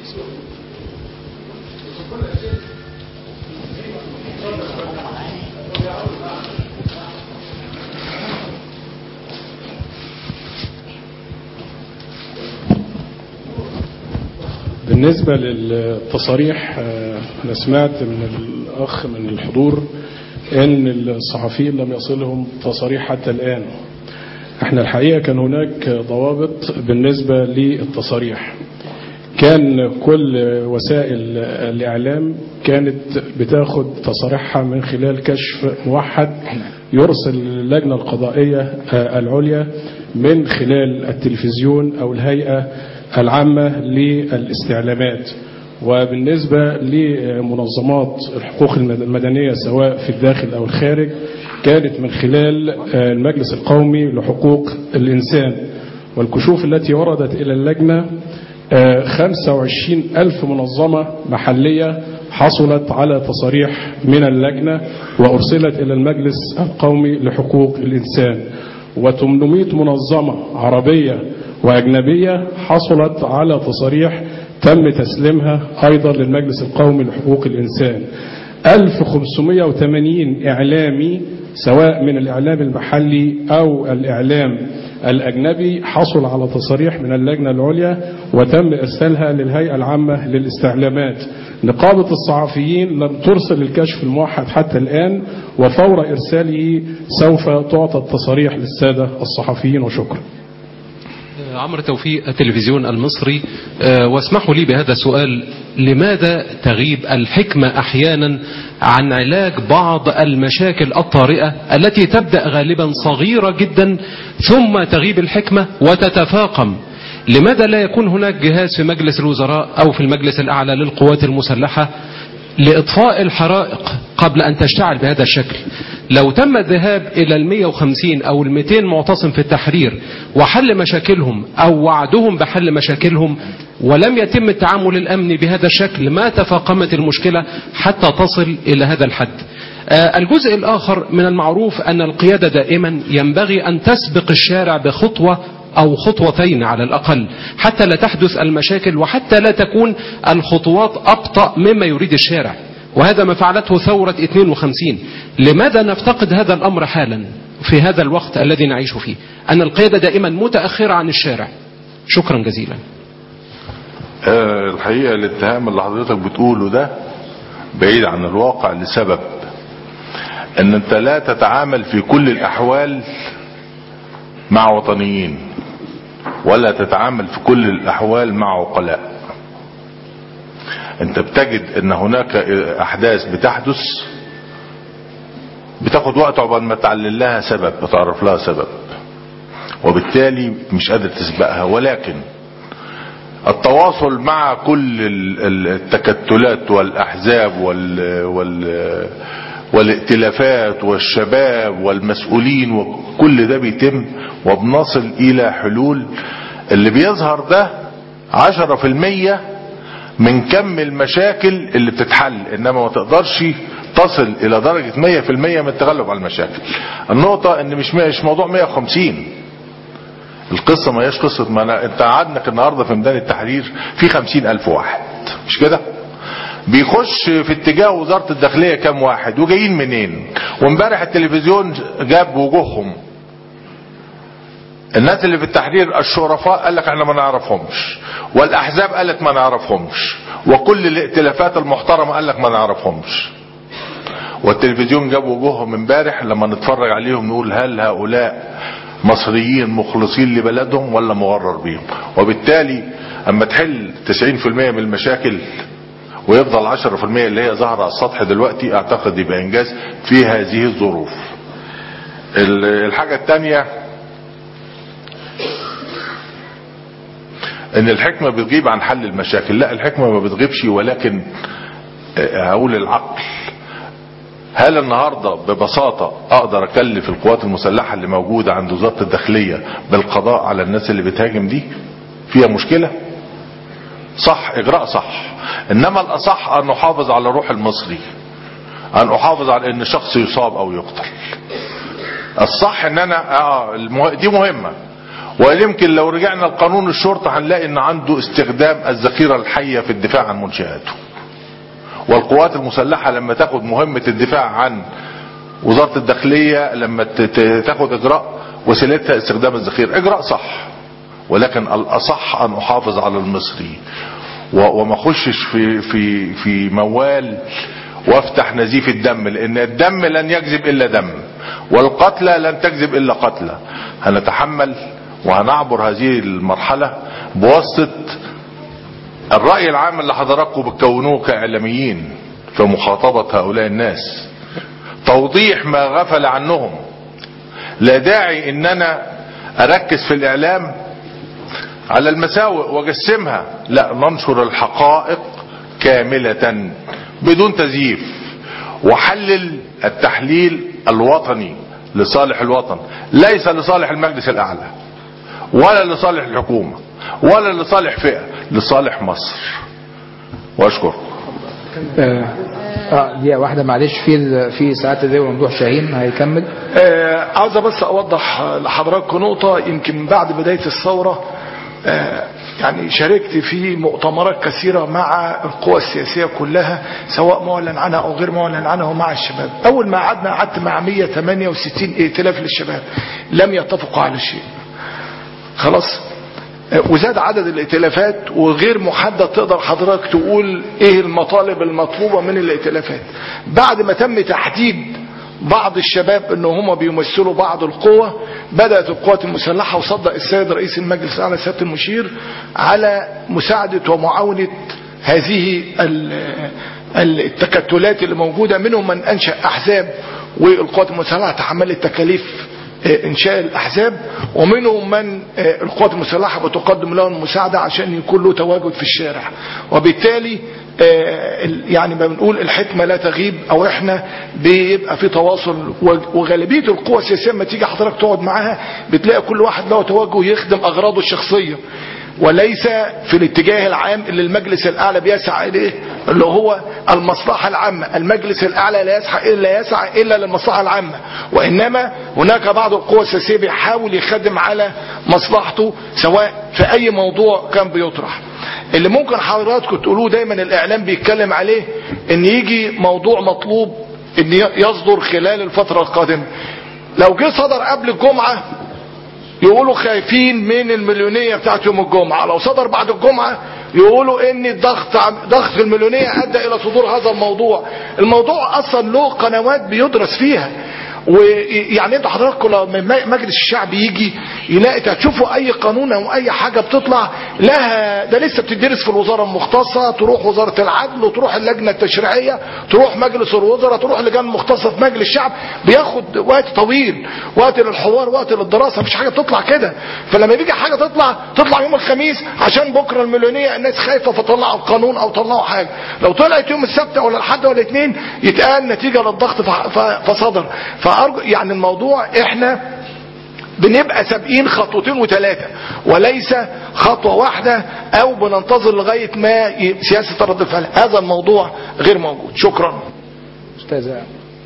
بالنسبة للتصاريح آه، أنا سمعت من الأخ من الحضور أن الصحفيين لم يصلهم تصاريح حتى الآن احنا الحقيقة كان هناك ضوابط بالنسبة للتصاريح كان كل وسائل الإعلام كانت بتاخد تصاريحها من خلال كشف موحد يرسل اللجنة القضائية آه، العليا من خلال التلفزيون أو الهيئة العامة للاستعلامات وبالنسبة لمنظمات الحقوق المدنية سواء في الداخل أو الخارج كانت من خلال آه، المجلس القومي لحقوق الإنسان والكشوف التي وردت إلى اللجنة آه، 25 ألف منظمة محلية حصلت على تصاريح من اللجنة وأرسلت إلى المجلس القومي لحقوق الإنسان و800 منظمة عربية وأجنبية حصلت على تصاريح تم تسليمها أيضا للمجلس القومي لحقوق الإنسان 1580 إعلامي سواء من الإعلام المحلي أو الإعلام الأجنبي حصل على تصاريح من اللجنة العليا وتم إرسالها للهيئة العامة للاستعلامات نقابة الصحفيين لم ترسل الكشف الموحد حتى الآن وفور إرساله سوف تعطى التصاريح للسادة الصحفيين وشكرا عمرو توفيق التلفزيون المصري آه، واسمحوا لي بهذا السؤال لماذا تغيب الحكمة أحيانا عن علاج بعض المشاكل الطارئة التي تبدأ غالبا صغيرة جدا ثم تغيب الحكمة وتتفاقم لماذا لا يكون هناك جهاز في مجلس الوزراء أو في المجلس الأعلى للقوات المسلحة لإطفاء الحرائق قبل أن تشتعل بهذا الشكل لو تم الذهاب إلى المية وخمسين أو الميتين معتصم في التحرير وحل مشاكلهم أو وعدهم بحل مشاكلهم ولم يتم التعامل الأمني بهذا الشكل ما تفاقمت المشكلة حتى تصل إلى هذا الحد آه، الجزء الآخر من المعروف أن القيادة دائما ينبغي أن تسبق الشارع بخطوة أو خطوتين على الأقل حتى لا تحدث المشاكل وحتى لا تكون الخطوات أبطأ مما يريد الشارع وهذا ما فعلته ثورة 52 لماذا نفتقد هذا الأمر حالا في هذا الوقت الذي نعيش فيه أن القيادة دائما متأخرة عن الشارع شكرا جزيلا آه، الحقيقة الاتهام اللي حضرتك بتقوله ده بعيد عن الواقع لسبب ان انت لا تتعامل في كل الاحوال مع وطنيين ولا تتعامل في كل الاحوال مع عقلاء انت بتجد ان هناك احداث بتحدث بتاخد وقت عقبال ما تعلل لها سبب وتعرف لها سبب وبالتالي مش قادر تسبقها ولكن التواصل مع كل ال- ال- التكتلات والاحزاب وال وال والائتلافات والشباب والمسؤولين وكل ده بيتم وبنصل الى حلول اللي بيظهر ده عشرة في المية من كم المشاكل اللي بتتحل انما ما تقدرش تصل الى درجة مية في المية من التغلب على المشاكل النقطة ان مش مش موضوع 150 القصة ما هيش قصة ما أنا انت قعدنك النهاردة في ميدان التحرير في خمسين الف واحد مش كده بيخش في اتجاه وزارة الداخلية كام واحد وجايين منين وامبارح التلفزيون جاب وجوههم الناس اللي في التحرير الشرفاء قال لك احنا ما نعرفهمش والاحزاب قالت ما نعرفهمش وكل الائتلافات المحترمة قال لك ما نعرفهمش والتلفزيون جاب وجوههم امبارح لما نتفرج عليهم نقول هل هؤلاء مصريين مخلصين لبلدهم ولا مغرر بيهم وبالتالي اما تحل 90% من المشاكل ويفضل 10% اللي هي ظاهرة على السطح دلوقتي اعتقد يبقى انجاز في هذه الظروف ال- الحاجة التانية ان الحكمة بتغيب عن حل المشاكل لا الحكمة ما بتغيبش ولكن آه، هقول العقل هل النهاردة ببساطة اقدر اكلف القوات المسلحة اللي موجودة عند وزارة الداخلية بالقضاء على الناس اللي بتهاجم دي فيها مشكلة صح اجراء صح انما الاصح ان نحافظ على روح المصري ان احافظ على ان شخص يصاب او يقتل الصح ان انا اه المه... دي مهمة ويمكن لو رجعنا لقانون الشرطة هنلاقي ان عنده استخدام الذخيرة الحية في الدفاع عن منشآته والقوات المسلحة لما تاخد مهمة الدفاع عن وزارة الداخلية لما ت- ت- تاخد اجراء وسيلتها استخدام الذخيرة اجراء صح ولكن الاصح ان احافظ على المصري و- وما اخشش في في في موال وافتح نزيف الدم لان الدم لن يجذب الا دم والقتلى لن تجذب الا قتلى هنتحمل وهنعبر هذه المرحله بواسطه الراي العام اللي حضراتكم بتكونوه كاعلاميين في مخاطبه هؤلاء الناس توضيح ما غفل عنهم لا داعي ان انا اركز في الاعلام على المساوئ واجسمها لا ننشر الحقائق كاملة بدون تزييف وحلل التحليل الوطني لصالح الوطن ليس لصالح المجلس الاعلى ولا لصالح الحكومة ولا لصالح فئة لصالح مصر واشكركم آه آه، دقيقة واحدة معلش في ال- في ساعات اللواء ممدوح شاهين هيكمل آه، عاوز بس اوضح لحضراتكم نقطة يمكن بعد بداية الثورة آه، يعني شاركت في مؤتمرات كثيرة مع القوى السياسية كلها سواء معلن عنها او غير معلن عنها ومع الشباب اول ما قعدنا قعدت مع 168 ائتلاف للشباب لم يتفقوا على شيء خلاص وزاد عدد الائتلافات وغير محدد تقدر حضرتك تقول ايه المطالب المطلوبة من الائتلافات بعد ما تم تحديد بعض الشباب ان هم بيمثلوا بعض القوى بدأت القوات المسلحة وصدق السيد رئيس المجلس الاعلى سيادة المشير على مساعدة ومعاونة هذه ال- ال- التكتلات اللي موجودة منهم من انشأ احزاب والقوات المسلحة تحملت تكاليف انشاء الاحزاب ومنهم من آه، القوات المسلحه بتقدم لهم المساعده عشان يكون له تواجد في الشارع وبالتالي آه، ال- يعني ما بنقول الحكمه لا تغيب او احنا بيبقى في تواصل و- وغالبيه القوى السياسيه لما تيجي حضرتك تقعد معاها بتلاقي كل واحد له توجه يخدم اغراضه الشخصيه وليس في الاتجاه العام اللي المجلس الاعلى بيسعى اليه اللي هو المصلحه العامه المجلس الاعلى لا يسعى الا يسعى الا للمصلحه العامه وانما هناك بعض القوى السياسيه بيحاول يخدم على مصلحته سواء في اي موضوع كان بيطرح اللي ممكن حضراتكم تقولوه دايما الاعلام بيتكلم عليه ان يجي موضوع مطلوب ان يصدر خلال الفتره القادمه لو جه صدر قبل الجمعه يقولوا خايفين من المليونية بتاعت يوم الجمعة لو صدر بعد الجمعة يقولوا ان الضغط ضغط المليونية ادى الى صدور هذا الموضوع الموضوع اصلا له قنوات بيدرس فيها ويعني انتوا حضراتكم لما مجلس الشعب يجي يلاقي هتشوفوا اي قانون او اي حاجه بتطلع لها ده لسه بتدرس في الوزاره المختصه تروح وزاره العدل وتروح اللجنه التشريعيه تروح مجلس الوزراء تروح لجان مختصه في مجلس الشعب بياخد وقت طويل وقت للحوار وقت للدراسه مفيش حاجه بتطلع كده فلما بيجي حاجه تطلع تطلع يوم الخميس عشان بكره المليونيه الناس خايفه فطلعوا القانون او طلعوا حاجه لو طلعت يوم السبت ولا الحد ولا الاثنين يتقال نتيجه للضغط ف- ف- فصدر فارجو يعني الموضوع احنا بنبقى سابقين خطوتين وثلاثة وليس خطوة واحدة او بننتظر لغاية ما ي- سياسة رد الفعل هذا الموضوع غير موجود شكرا استاذة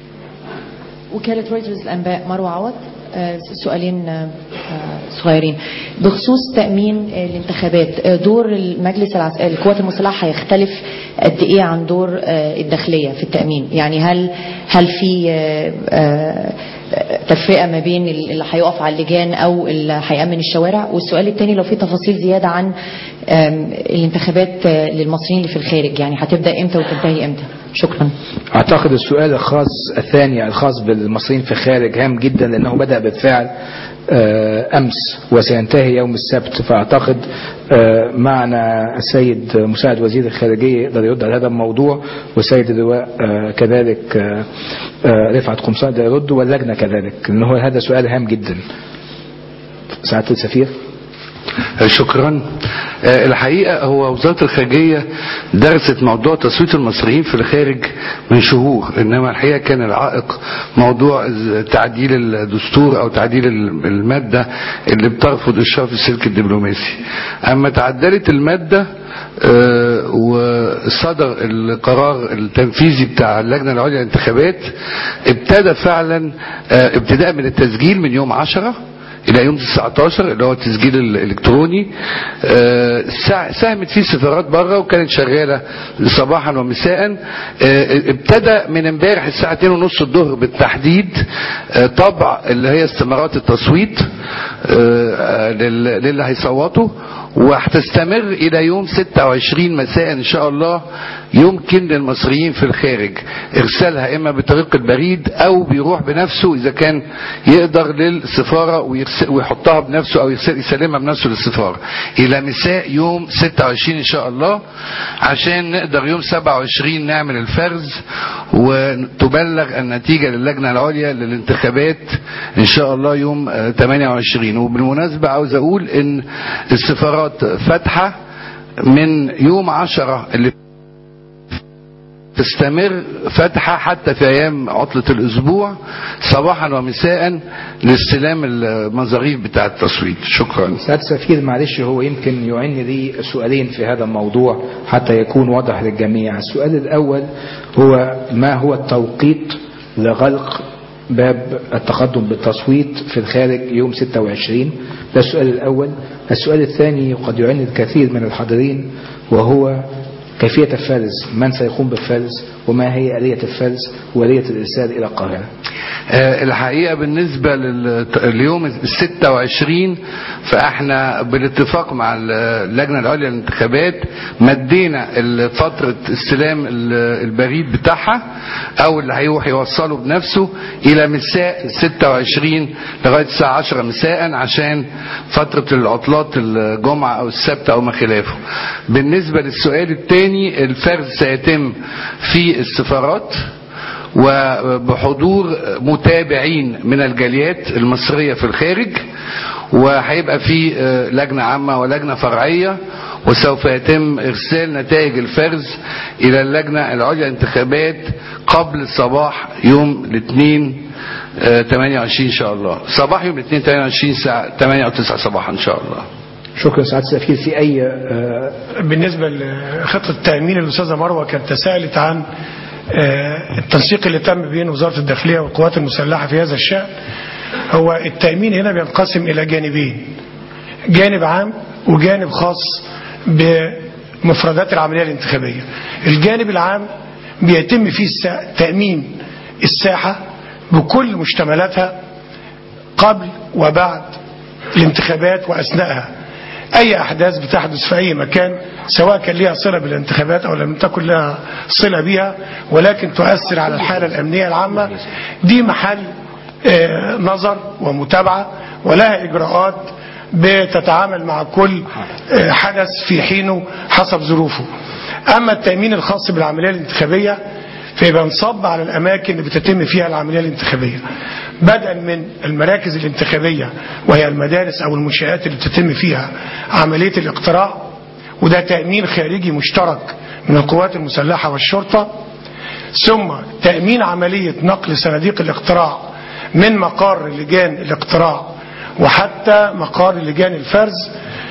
وكالة رويترز الأنباء مروة عوض آه، سؤالين آه، آه، صغيرين بخصوص تأمين آه، الانتخابات آه، دور المجلس العس... القوات المسلحة هيختلف قد إيه عن دور آه، الداخلية في التأمين يعني هل هل في آه، آه، تفرقة ما بين اللي هيقف على اللجان أو اللي هيأمن الشوارع والسؤال الثاني لو في تفاصيل زيادة عن آم، الانتخابات آه، للمصريين اللي في الخارج يعني هتبدأ إمتى وتنتهي إمتى شكرا اعتقد السؤال الخاص الثاني الخاص بالمصريين في الخارج هام جدا لانه بدا بالفعل آه، امس وسينتهي يوم السبت فاعتقد آه، معنا السيد مساعد وزير الخارجيه يقدر يرد على هذا الموضوع والسيد اللواء آه، كذلك آه، آه، رفعت قمصان يقدر يرد واللجنه كذلك لان هو هذا سؤال هام جدا سعاده السفير شكرا آه، الحقيقة هو وزارة الخارجية درست موضوع تصويت المصريين في الخارج من شهور إنما الحقيقة كان العائق موضوع تعديل الدستور أو تعديل المادة اللي بترفض إشراف السلك الدبلوماسي أما تعدلت المادة آه، وصدر القرار التنفيذي بتاع اللجنة العليا للانتخابات ابتدى فعلا آه، ابتداء من التسجيل من يوم 10 الى يوم 19 اللي هو التسجيل الالكتروني آه، سا- ساهمت فيه سفارات بره وكانت شغاله صباحا ومساء آه، ابتدى من امبارح الساعه 2 ونص الظهر بالتحديد آه، طبع اللي هي استمارات التصويت آه، لل- للي هيصوتوا وهتستمر الى يوم 26 مساء ان شاء الله يمكن للمصريين في الخارج ارسالها اما بطريق البريد او بيروح بنفسه اذا كان يقدر للسفارة ويرس- ويحطها بنفسه او يرسل- يسلمها بنفسه للسفارة الى مساء يوم 26 ان شاء الله عشان نقدر يوم 27 نعمل الفرز وتبلغ النتيجة للجنة العليا للانتخابات ان شاء الله يوم آه، 28 وبالمناسبة عاوز اقول ان السفارات فاتحة من يوم 10 اللي تستمر فتحة حتى في أيام عطلة الأسبوع صباحا ومساء لاستلام المظاريف بتاع التصويت شكرا سعادة السفير معلش هو يمكن يعني لي سؤالين في هذا الموضوع حتى يكون واضح للجميع السؤال الأول هو ما هو التوقيت لغلق باب التقدم بالتصويت في الخارج يوم 26 ده السؤال الأول السؤال الثاني قد يعني الكثير من الحاضرين وهو كيفية الفرز من سيقوم بالفرز وما هي آلية الفرز وآلية الإرسال إلى القاهرة آه، الحقيقة بالنسبة لليوم ال 26 فاحنا بالاتفاق مع اللجنة العليا للانتخابات مدينا فترة استلام ال- البريد بتاعها او اللي هيروح يوصله بنفسه الى مساء 26 لغاية الساعة 10 مساء عشان فترة العطلات الجمعة او السبت او ما خلافه بالنسبة للسؤال الثاني الفرز سيتم في السفارات وبحضور متابعين من الجاليات المصرية في الخارج وهيبقى في آه، لجنة عامة ولجنة فرعية وسوف يتم إرسال نتائج الفرز إلى اللجنة العليا للانتخابات قبل صباح يوم الاثنين آه، 28 إن شاء الله صباح يوم الاثنين 28 ساعة 8 أو 9 صباحا إن شاء الله شكرا سعادة السفير في أي آه، بالنسبة لخطة التأمين الأستاذة مروة كانت تساءلت عن آه، التنسيق اللي تم بين وزارة الداخلية والقوات المسلحة في هذا الشأن هو التأمين هنا بينقسم إلى جانبين جانب عام وجانب خاص بمفردات العملية الانتخابية الجانب العام بيتم فيه السا- تأمين الساحة بكل مشتملاتها قبل وبعد الانتخابات وأثناءها أي أحداث بتحدث في أي مكان سواء كان لها صلة بالانتخابات أو لم تكن لها صلة بها ولكن تؤثر على الحالة الأمنية العامة دي محل آه، نظر ومتابعة ولها إجراءات بتتعامل مع كل آه، حدث في حينه حسب ظروفه أما التأمين الخاص بالعملية الانتخابية فيبقى نصب على الأماكن اللي بتتم فيها العملية الانتخابية بدءا من المراكز الانتخابية وهي المدارس أو المنشآت اللي بتتم فيها عملية الاقتراع وده تأمين خارجي مشترك من القوات المسلحة والشرطة ثم تأمين عملية نقل صناديق الاقتراع من مقر لجان الاقتراع وحتى مقار لجان الفرز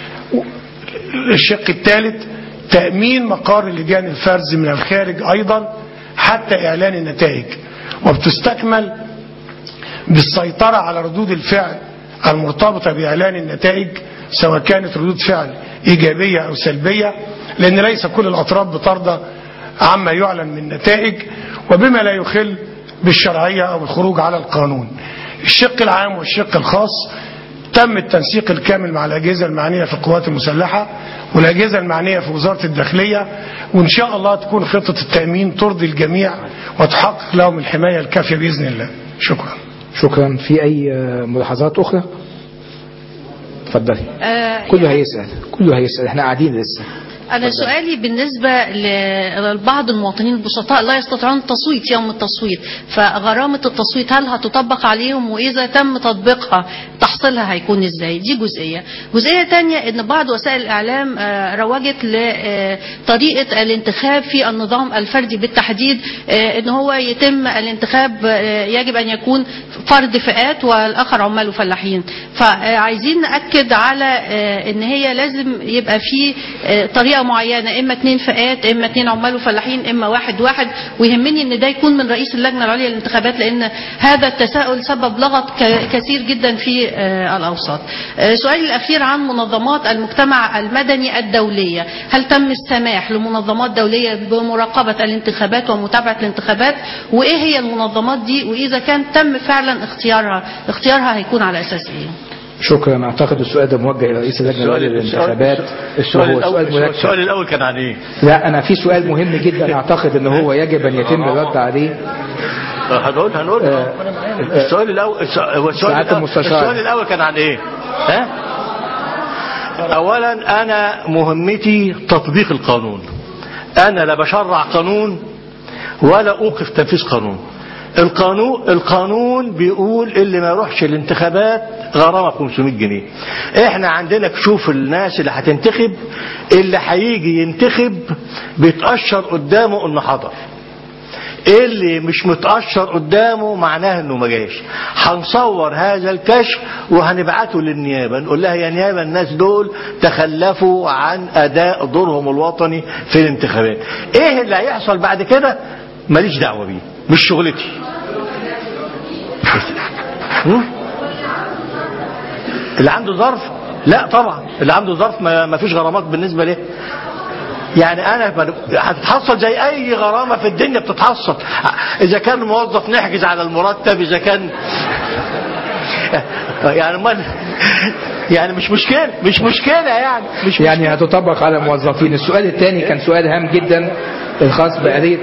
الشق الثالث تأمين مقار لجان الفرز من الخارج أيضا حتى إعلان النتائج وبتستكمل بالسيطرة على ردود الفعل المرتبطة بإعلان النتائج سواء كانت ردود فعل إيجابية أو سلبية لأن ليس كل الأطراف بترضى عما يعلن من نتائج وبما لا يخل بالشرعية أو الخروج على القانون الشق العام والشق الخاص تم التنسيق الكامل مع الأجهزة المعنية في القوات المسلحة والأجهزة المعنية في وزارة الداخلية وإن شاء الله تكون خطة التأمين ترضي الجميع وتحقق لهم الحماية الكافية بإذن الله شكرا شكرا في أي آه، ملاحظات أخرى اتفضلي آه، كله هيسأل كله هيسأل احنا قاعدين لسه أنا سؤالي بالنسبة لبعض المواطنين البسطاء لا يستطيعون التصويت يوم التصويت فغرامة التصويت هل هتطبق عليهم وإذا تم تطبيقها تحصيلها هيكون إزاي دي جزئية جزئية تانية إن بعض وسائل الإعلام آه، روجت لطريقة الانتخاب في النظام الفردي بالتحديد آه، إن هو يتم الانتخاب آه، يجب أن يكون فرد فئات والآخر عمال وفلاحين فعايزين نأكد على آه، إن هي لازم يبقى في آه، طريقة معينة إما اتنين فئات إما اتنين عمال وفلاحين إما واحد واحد ويهمني إن ده يكون من رئيس اللجنة العليا للانتخابات لأن هذا التساؤل سبب لغط ك- كثير جدا في آه، الأوساط آه، سؤالي الأخير عن منظمات المجتمع المدني الدولية هل تم السماح لمنظمات دولية بمراقبة الانتخابات ومتابعة الانتخابات وإيه هي المنظمات دي وإذا كان تم فعلا اختيارها اختيارها هيكون على أساس إيه شكرا اعتقد السؤال ده موجه الى رئيس اللجنه العليا للانتخابات السؤال وهو الأول, سؤال السؤال مركب الأول كان عن إيه؟ لا انا في سؤال مهم جدا اعتقد ان هو يجب ان يتم الرد عليه هنقول هنقول السؤال الأول السؤال هو السؤال سعادة الأول- المستشار. السؤال الأول كان عن إيه؟ ها؟ أولا أنا مهمتي تطبيق القانون أنا لا بشرع قانون ولا أوقف تنفيذ قانون القانون القانون بيقول اللي ما يروحش الانتخابات غرامه 500 جنيه احنا عندنا كشوف الناس اللي هتنتخب اللي هيجي ينتخب بيتأشر قدامه انه حضر اللي مش متأشر قدامه معناه انه ما جاش هنصور هذا الكشف وهنبعته للنيابة نقول لها يا نيابة الناس دول تخلفوا عن اداء دورهم الوطني في الانتخابات ايه اللي هيحصل بعد كده ماليش دعوة بيه مش شغلتي هم؟ اللي عنده ظرف لا طبعا اللي عنده ظرف ما ما فيش غرامات بالنسبة ليه يعني انا ب- هتتحصل زي اي غرامه في الدنيا بتتحصل اذا كان موظف نحجز على المرتب اذا كان يعني ما يعني مش مشكله مش مشكله يعني مش يعني هتطبق على الموظفين السؤال الثاني كان سؤال هام جدا الخاص بآلية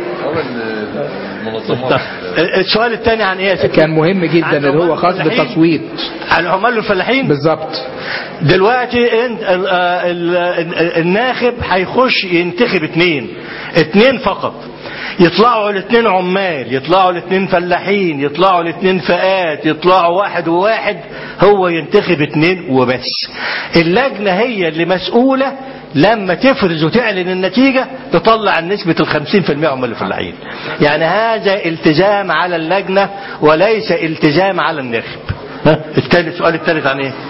السؤال الثاني عن ايه يا ستي؟ كان مهم جدا اللي هو خاص بالتصويت عن العمال والفلاحين بالظبط دلوقتي انت ال- آه ال- ال- الناخب هيخش ينتخب اتنين اتنين فقط يطلعوا الاثنين عمال يطلعوا الاثنين فلاحين يطلعوا الاثنين فئات يطلعوا واحد وواحد هو ينتخب اتنين وبس اللجنة هي اللي مسؤولة لما تفرز وتعلن النتيجة تطلع نسبة الخمسين في المئة عمال الفلاحين يعني هذا التزام على اللجنة وليس التزام على الناخب ها التالت السؤال الثالث عن ايه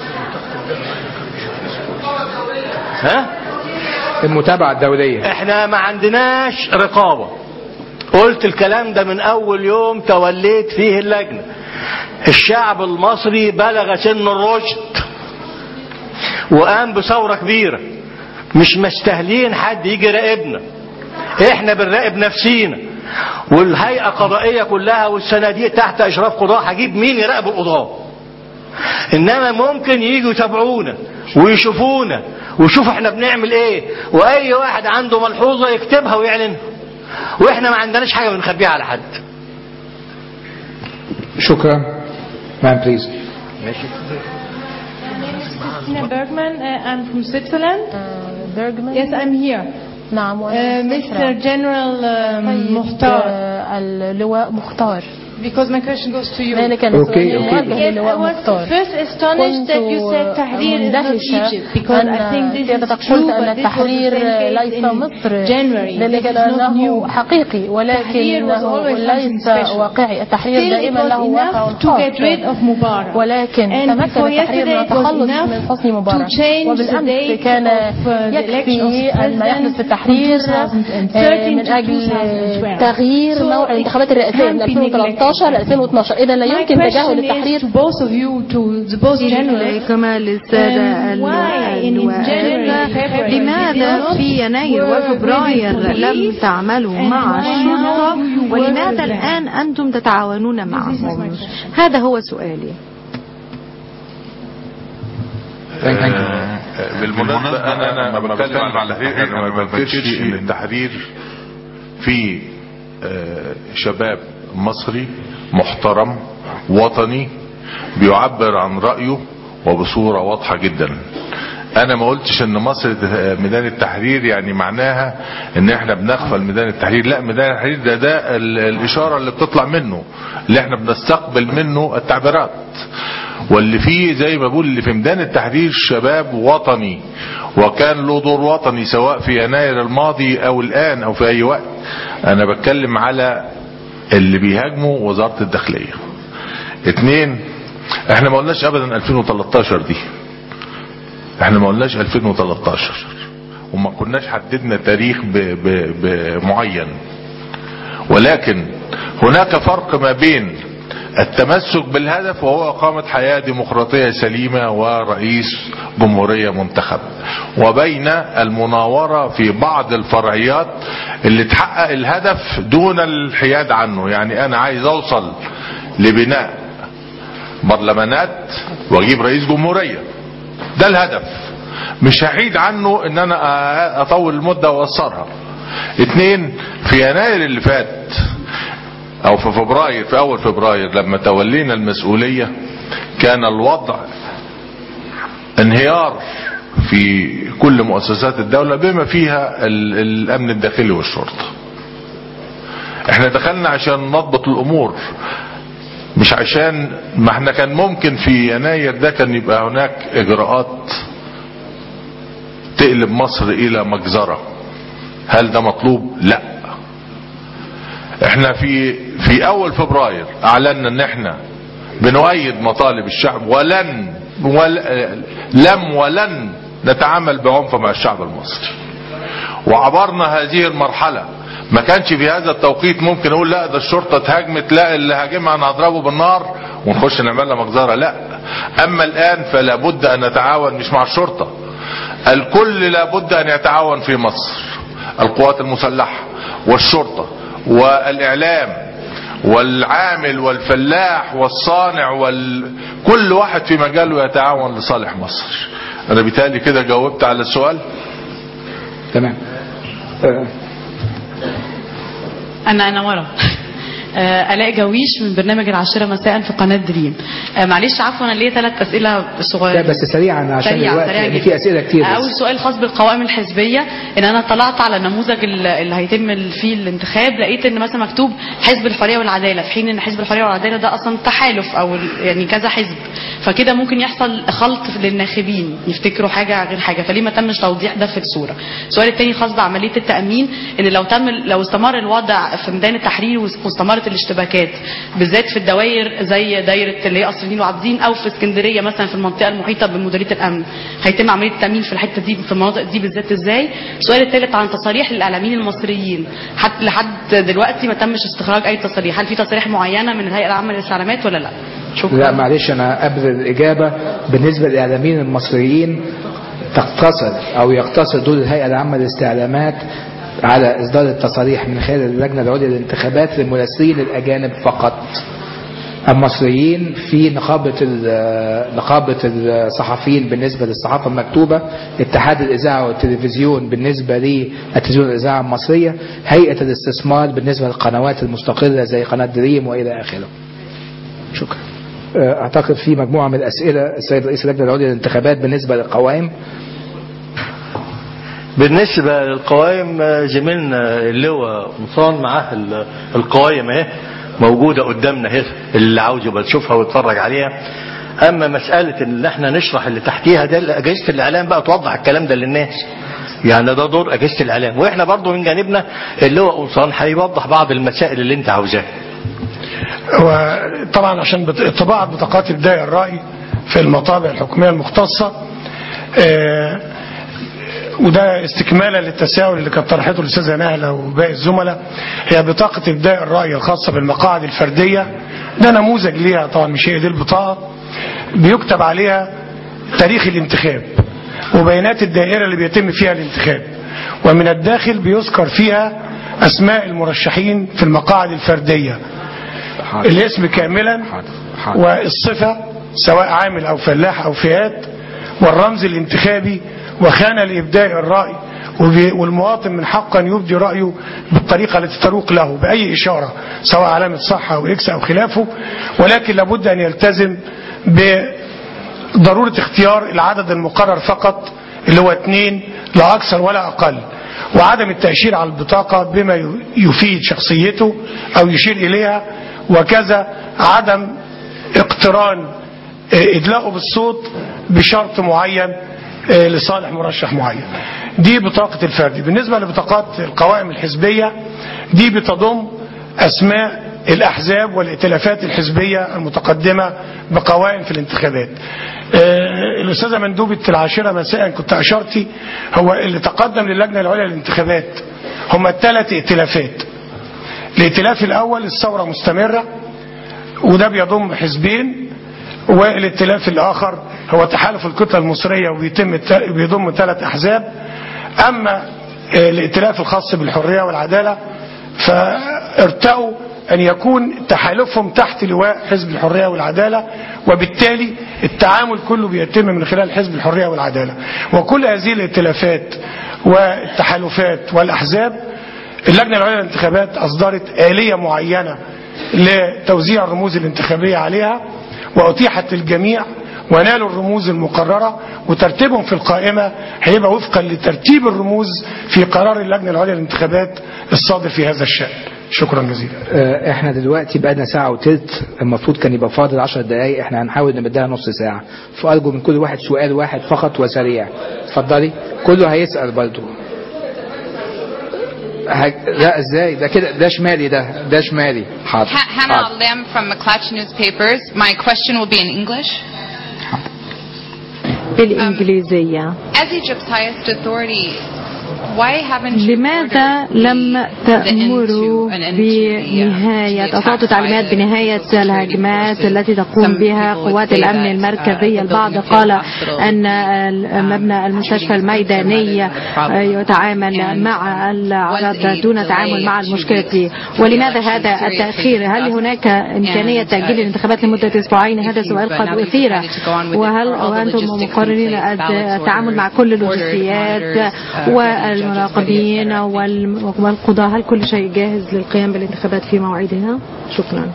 ها المتابعة الدولية احنا ما عندناش رقابة قلت الكلام ده من اول يوم توليت فيه اللجنة الشعب المصري بلغ سن الرشد وقام بثورة كبيرة مش مستاهلين حد يجي يراقبنا احنا بنراقب نفسينا والهيئة القضائية كلها والصناديق تحت اشراف قضاء هجيب مين يراقب القضاء انما ممكن يجوا يتابعونا ويشوفونا ويشوفوا احنا بنعمل ايه واي واحد عنده ملحوظة يكتبها ويعلنها واحنا ما عندناش حاجة بنخبيها على حد شكرا مان بليز ماشي Christina Bergman. Uh, I'm from Switzerland. Bergman. Yes, I'm here. نعم Uh, وأنا Mr. General uh, طيب، Mukhtar. آه، اللواء مختار Because my question goes to you. ذلك كان أوكي، سؤالي أوكي. موجه Yes, I للواء was مختار first astonished that you said Tahrir is not مندهشة Egypt because I think أن this سيادتك is قلت true أن but this was the التحرير same case ليس in مصر January. ذلك This is not لأنه new. حقيقي ولكن Tahrir was always ليس something special. واقعي التحرير Still, it دائما was له واقع enough to get rid خاص of Mubarak. ولكن And تمكن before التحرير من yesterday, it was التخلص enough من حسني مبارك to change the وبالأمس date كان of, uh, the يكفي election of أن ما يحدث في president التحرير from 2013 آه، من to أجل 2012. تغيير So موعد it الانتخابات الرئاسية من can't be 2013 ل 2012 إذا لا My يمكن تجاهل question التحرير is to both of you, to the both generals. كما للسادة Um, why in اللواءات January, February, لماذا did you في not يناير work وفبراير with the لم police? تعملوا And مع why الشرطة now do you work ولماذا with them? الآن أنتم تتعاونون معهم هذا هو سؤالي آه، بالمناسبة أنا أنا ما بتكلم على التحرير أنا ما بنكرش إن التحرير في آه، شباب مصري محترم وطني بيعبر عن رأيه وبصورة واضحة جدا انا ما قلتش ان مصر ده- ميدان التحرير يعني معناها ان احنا بنغفل ميدان التحرير لا ميدان التحرير ده ده ال- الاشارة اللي بتطلع منه اللي احنا بنستقبل منه التعبيرات واللي فيه زي ما بقول اللي في ميدان التحرير شباب وطني وكان له دور وطني سواء في يناير الماضي او الان او في اي وقت انا بتكلم على اللي بيهاجموا وزارة الداخلية اتنين احنا ما قلناش ابدا 2013 دي احنا ما قلناش 2013 وما كناش حددنا تاريخ ب ب بمعين ولكن هناك فرق ما بين التمسك بالهدف وهو إقامة حياة ديمقراطية سليمة ورئيس جمهورية منتخب وبين المناورة في بعض الفرعيات اللي تحقق الهدف دون الحياد عنه يعني أنا عايز أوصل لبناء برلمانات واجيب رئيس جمهورية ده الهدف مش هحيد عنه ان انا اطول المدة واقصرها اتنين في يناير اللي فات او في فبراير في اول فبراير لما تولينا المسؤولية كان الوضع انهيار في كل مؤسسات الدولة بما فيها ال- الامن الداخلي والشرطة احنا دخلنا عشان نضبط الامور مش عشان ما احنا كان ممكن في يناير ده كان يبقى هناك اجراءات تقلب مصر الى مجزرة هل ده مطلوب لا احنا في في اول فبراير اعلنا ان احنا بنؤيد مطالب الشعب ولن ول لم ولن نتعامل بعنف مع الشعب المصري وعبرنا هذه المرحلة ما كانش في هذا التوقيت ممكن اقول لا ده الشرطة اتهاجمت لا اللي هاجمها انا هضربه بالنار ونخش نعملها مجزرة لا اما الان فلا بد ان نتعاون مش مع الشرطة الكل لا بد ان يتعاون في مصر القوات المسلحة والشرطة والاعلام والعامل والفلاح والصانع وال... كل واحد في مجاله يتعاون لصالح مصر انا بالتالي كده جاوبت على السؤال تمام آه، أنا أنا ورا آه، آلاء جويش من برنامج العاشرة مساء في قناة دريم آه، معلش عفوا أنا ليا ثلاث أسئلة صغيرة لا بس سريعا عشان سريعا الوقت سريعا لان جدا. في اسئله كتير بس. اول سؤال خاص بالقوائم الحزبيه ان انا طلعت على النموذج ال- اللي هيتم فيه الانتخاب لقيت ان مثلا مكتوب حزب الحريه والعداله في حين ان حزب الحريه والعداله ده اصلا تحالف او ال- يعني كذا حزب فكده ممكن يحصل خلط للناخبين يفتكروا حاجه غير حاجه فليه ما تمش توضيح ده في الصوره السؤال الثاني خاص بعمليه التامين ان لو تم لو استمر الوضع في ميدان التحرير واستمرت الاشتباكات بالذات في الدوائر زي دايره اللي هي قصر النيل وعابدين او في اسكندريه مثلا في المنطقه المحيطه بمديريه الامن هيتم عمليه التامين في الحته دي في المناطق دي بالذات ازاي السؤال الثالث عن تصاريح الاعلاميين المصريين حتى لحد دلوقتي ما تمش استخراج اي تصاريح هل في تصاريح معينه من الهيئه العامه للاستعلامات ولا لا لا معلش انا قبل الاجابه بالنسبه للاعلاميين المصريين تقتصر او يقتصر دور الهيئه العامه للاستعلامات على اصدار التصاريح من خلال اللجنه العليا للانتخابات للمراسلين الاجانب فقط المصريين في نقابة ال- نقابة الصحفيين بالنسبة للصحافة المكتوبة اتحاد الإذاعة والتلفزيون بالنسبة للتلفزيون الإذاعة المصرية هيئة الاستثمار بالنسبة للقنوات المستقلة زي قناة دريم وإلى آخره شكرا آه، أعتقد في مجموعة من الأسئلة السيد رئيس اللجنة العليا للانتخابات بالنسبة للقوائم بالنسبة للقوائم آه، زميلنا اللواء قمصان معاه ال- القوائم اهي موجودة قدامنا اهي اللي عاوز يبقى يشوفها ويتفرج عليها اما مسألة ان احنا نشرح اللي تحتيها ده اجهزة الاعلام بقى توضح الكلام ده للناس يعني ده دور اجهزة الاعلام واحنا برضو من جانبنا اللواء قمصان هيوضح بعض المسائل اللي انت عاوزاها وطبعا عشان بط- طباعة بطاقات ابداء الرأي في المطابع الحكومية المختصة آه، وده استكمالا للتساؤل اللي كانت طرحته الاستاذه نهله وباقي الزملاء هي بطاقه ابداء الراي الخاصه بالمقاعد الفرديه ده نموذج ليها طبعا مش هي دي البطاقه بيكتب عليها تاريخ الانتخاب وبيانات الدائره اللي بيتم فيها الانتخاب ومن الداخل بيذكر فيها اسماء المرشحين في المقاعد الفرديه الاسم كاملا والصفه سواء عامل او فلاح او فئات والرمز الانتخابي وخانة لإبداء الرأي وبي- والمواطن من حقه أن يبدي رأيه بالطريقة التي تروق له بأي إشارة سواء علامة صح أو إكس أو خلافه ولكن لابد أن يلتزم بضرورة اختيار العدد المقرر فقط اللي هو اثنين لا أكثر ولا أقل وعدم التأشير على البطاقة بما ي- يفيد شخصيته أو يشير إليها وكذا عدم اقتران آه، إدلاؤه بالصوت بشرط معين آه، لصالح مرشح معين دي بطاقة الفردي بالنسبة لبطاقات القوائم الحزبية دي بتضم أسماء الأحزاب والائتلافات الحزبية المتقدمة بقوائم في الانتخابات آه، الأستاذة مندوبة العاشرة مساء كنت أشرتي هو اللي تقدم للجنة العليا للانتخابات هم ثلاث ائتلافات الائتلاف الأول الثورة مستمرة وده بيضم حزبين والائتلاف الآخر هو تحالف الكتلة المصرية وبيتم الت- بيضم ثلاث أحزاب أما آه، الائتلاف الخاص بالحرية والعدالة فارتأوا أن يكون تحالفهم تحت لواء حزب الحرية والعدالة وبالتالي التعامل كله بيتم من خلال حزب الحرية والعدالة وكل هذه الائتلافات والتحالفات والأحزاب اللجنة العليا للانتخابات أصدرت آلية معينة لتوزيع الرموز الانتخابية عليها وأتيحت للجميع ونالوا الرموز المقررة وترتيبهم في القائمة هيبقى وفقا لترتيب الرموز في قرار اللجنة العليا للانتخابات الصادر في هذا الشأن شكرا جزيلا آه، احنا دلوقتي بقالنا ساعة وتلت المفروض كان يبقى فاضل 10 دقايق احنا هنحاول نمدها نص ساعة فأرجو من كل واحد سؤال واحد فقط وسريع اتفضلي كله هيسأل برضه هج... لا ازاي ده كده ده شمالي ده ده شمالي حاضر Ha- Hannah Lim from McClatch Newspapers. My question will be in English. بالإنجليزية As Egypt's highest authority, why haven't you لماذا لم تأمروا بنهاية أعطوا تعليمات بنهاية الهجمات التي تقوم بها قوات الأمن المركزية البعض قال أن مبنى المستشفى الميداني يتعامل مع العرض دون تعامل مع المشكلة ولماذا هذا التأخير هل هناك إمكانية تأجيل الانتخابات لمدة أسبوعين هذا سؤال قد أثير وهل وأنتم مقررين التعامل مع كل اللوجستيات والمراقبين وال- والقضاة هل كل شيء جاهز للقيام بالانتخابات في موعدها شكرا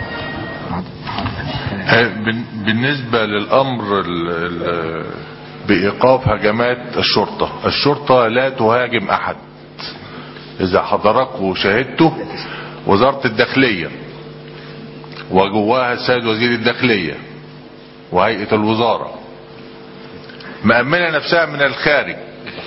بن- بالنسبة للأمر ال- ال- بإيقاف هجمات الشرطة الشرطة لا تهاجم أحد إذا حضراتكم شاهدتوا وزارة الداخلية وجواها السيد وزير الداخلية وهيئة الوزارة مأمنة نفسها من الخارج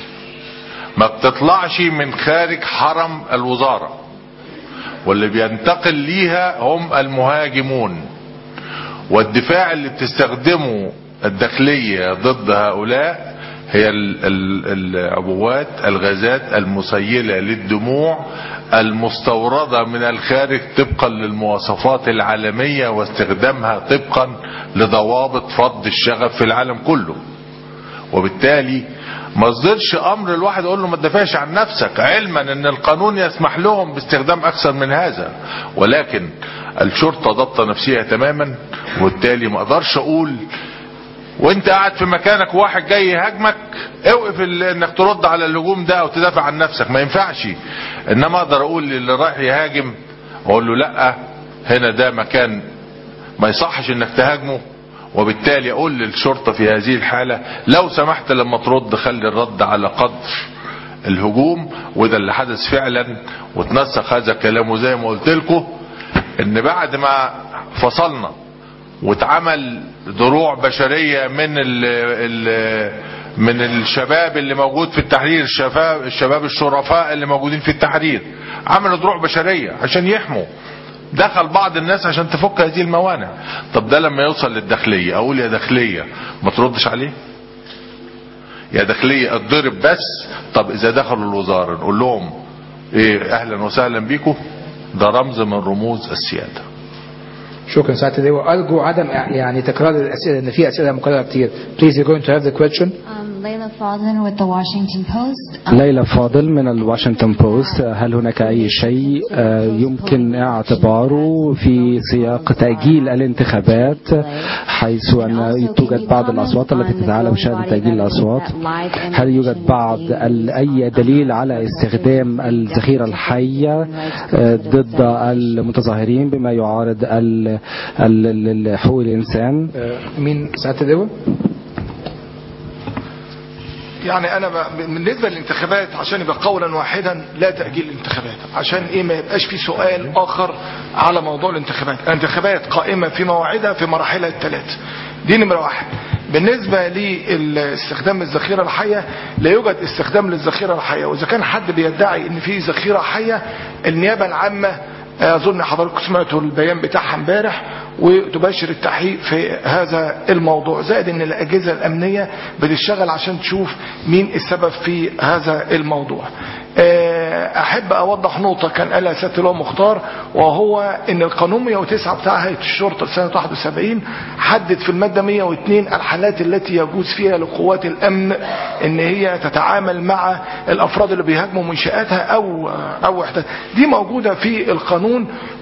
ما بتطلعش من خارج حرم الوزارة واللي بينتقل ليها هم المهاجمون والدفاع اللي بتستخدمه الداخلية ضد هؤلاء هي ال- ال- العبوات الغازات المسيلة للدموع المستوردة من الخارج طبقا للمواصفات العالمية واستخدامها طبقا لضوابط فض الشغب في العالم كله وبالتالي ما صدرش امر الواحد يقول له ما تدافعش عن نفسك علما ان القانون يسمح لهم باستخدام اكثر من هذا ولكن الشرطة ضبط نفسها تماما وبالتالي ما اقدرش اقول وانت قاعد في مكانك واحد جاي يهاجمك اوقف ال- انك ترد على الهجوم ده او تدافع عن نفسك ما ينفعش انما اقدر اقول للي رايح يهاجم اقول له لا هنا ده مكان ما يصحش انك تهاجمه وبالتالي اقول للشرطة في هذه الحالة لو سمحت لما ترد خلي الرد على قدر الهجوم وده اللي حدث فعلا وتنسق هذا الكلام وزي ما قلت لكم ان بعد ما فصلنا واتعمل دروع بشرية من ال ال من الشباب اللي موجود في التحرير الشباب الشباب الشرفاء اللي موجودين في التحرير عملوا دروع بشرية عشان يحموا دخل بعض الناس عشان تفك هذه الموانع طب ده لما يوصل للداخلية اقول يا داخلية ما تردش عليه يا داخلية اتضرب بس طب اذا دخلوا الوزارة نقول لهم ايه اهلا وسهلا بيكم ده رمز من رموز السيادة شكرا سعادة اللواء أرجو عدم يعني تكرار الأسئلة إن في أسئلة مكررة كتير Please you're going to have the question Um, Layla Fadlan with the Washington Post. ليلى فاضل من الواشنطن بوست هل هناك أي شيء آه، يمكن اعتباره في سياق تأجيل الانتخابات حيث أن توجد بعض الأصوات التي تتعالى بشأن تأجيل الأصوات هل يوجد بعض ال- أي دليل على استخدام الذخيرة الحية آه، ضد المتظاهرين بما يعارض ال- ال- ال- حقوق الإنسان مين سعادة اللواء يعني انا ب- بالنسبه للانتخابات عشان يبقى قولا واحدا لا تاجيل الانتخابات عشان ايه ما يبقاش في سؤال اخر على موضوع الانتخابات الانتخابات قائمه في مواعيدها في مراحلها الثلاث دي نمره واحد بالنسبة لاستخدام الذخيرة الحية لا يوجد استخدام للذخيرة الحية وإذا كان حد بيدعي إن في ذخيرة حية النيابة العامة أظن حضراتكم سمعتوا البيان بتاعها امبارح وتباشر التحقيق في هذا الموضوع زائد ان الاجهزه الامنيه بتشتغل عشان تشوف مين السبب في هذا الموضوع آه، احب اوضح نقطه كان قالها سياده اللواء مختار وهو ان القانون 109 بتاع هيئه الشرطه سنه 71 حدد في الماده 102 الحالات التي يجوز فيها لقوات الامن ان هي تتعامل مع الافراد اللي بيهاجموا منشاتها او او وحدات دي موجوده في القانون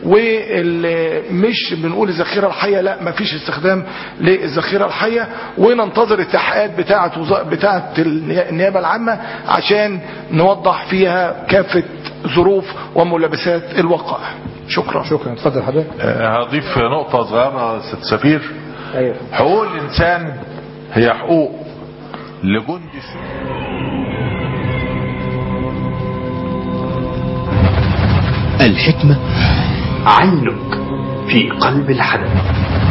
ومش بنقول الذخيره الحيه لا ما فيش استخدام للذخيره الحيه وننتظر التحقيقات بتاعه وزا... بتاعه النيابه العامه عشان نوضح فيها كافه ظروف وملابسات الوقائع شكرا شكرا اتفضل حضرتك آه، هضيف نقطة صغيرة ست سفير ايوه حقوق الإنسان هي حقوق لجندي الحكمة عينك في قلب الحدث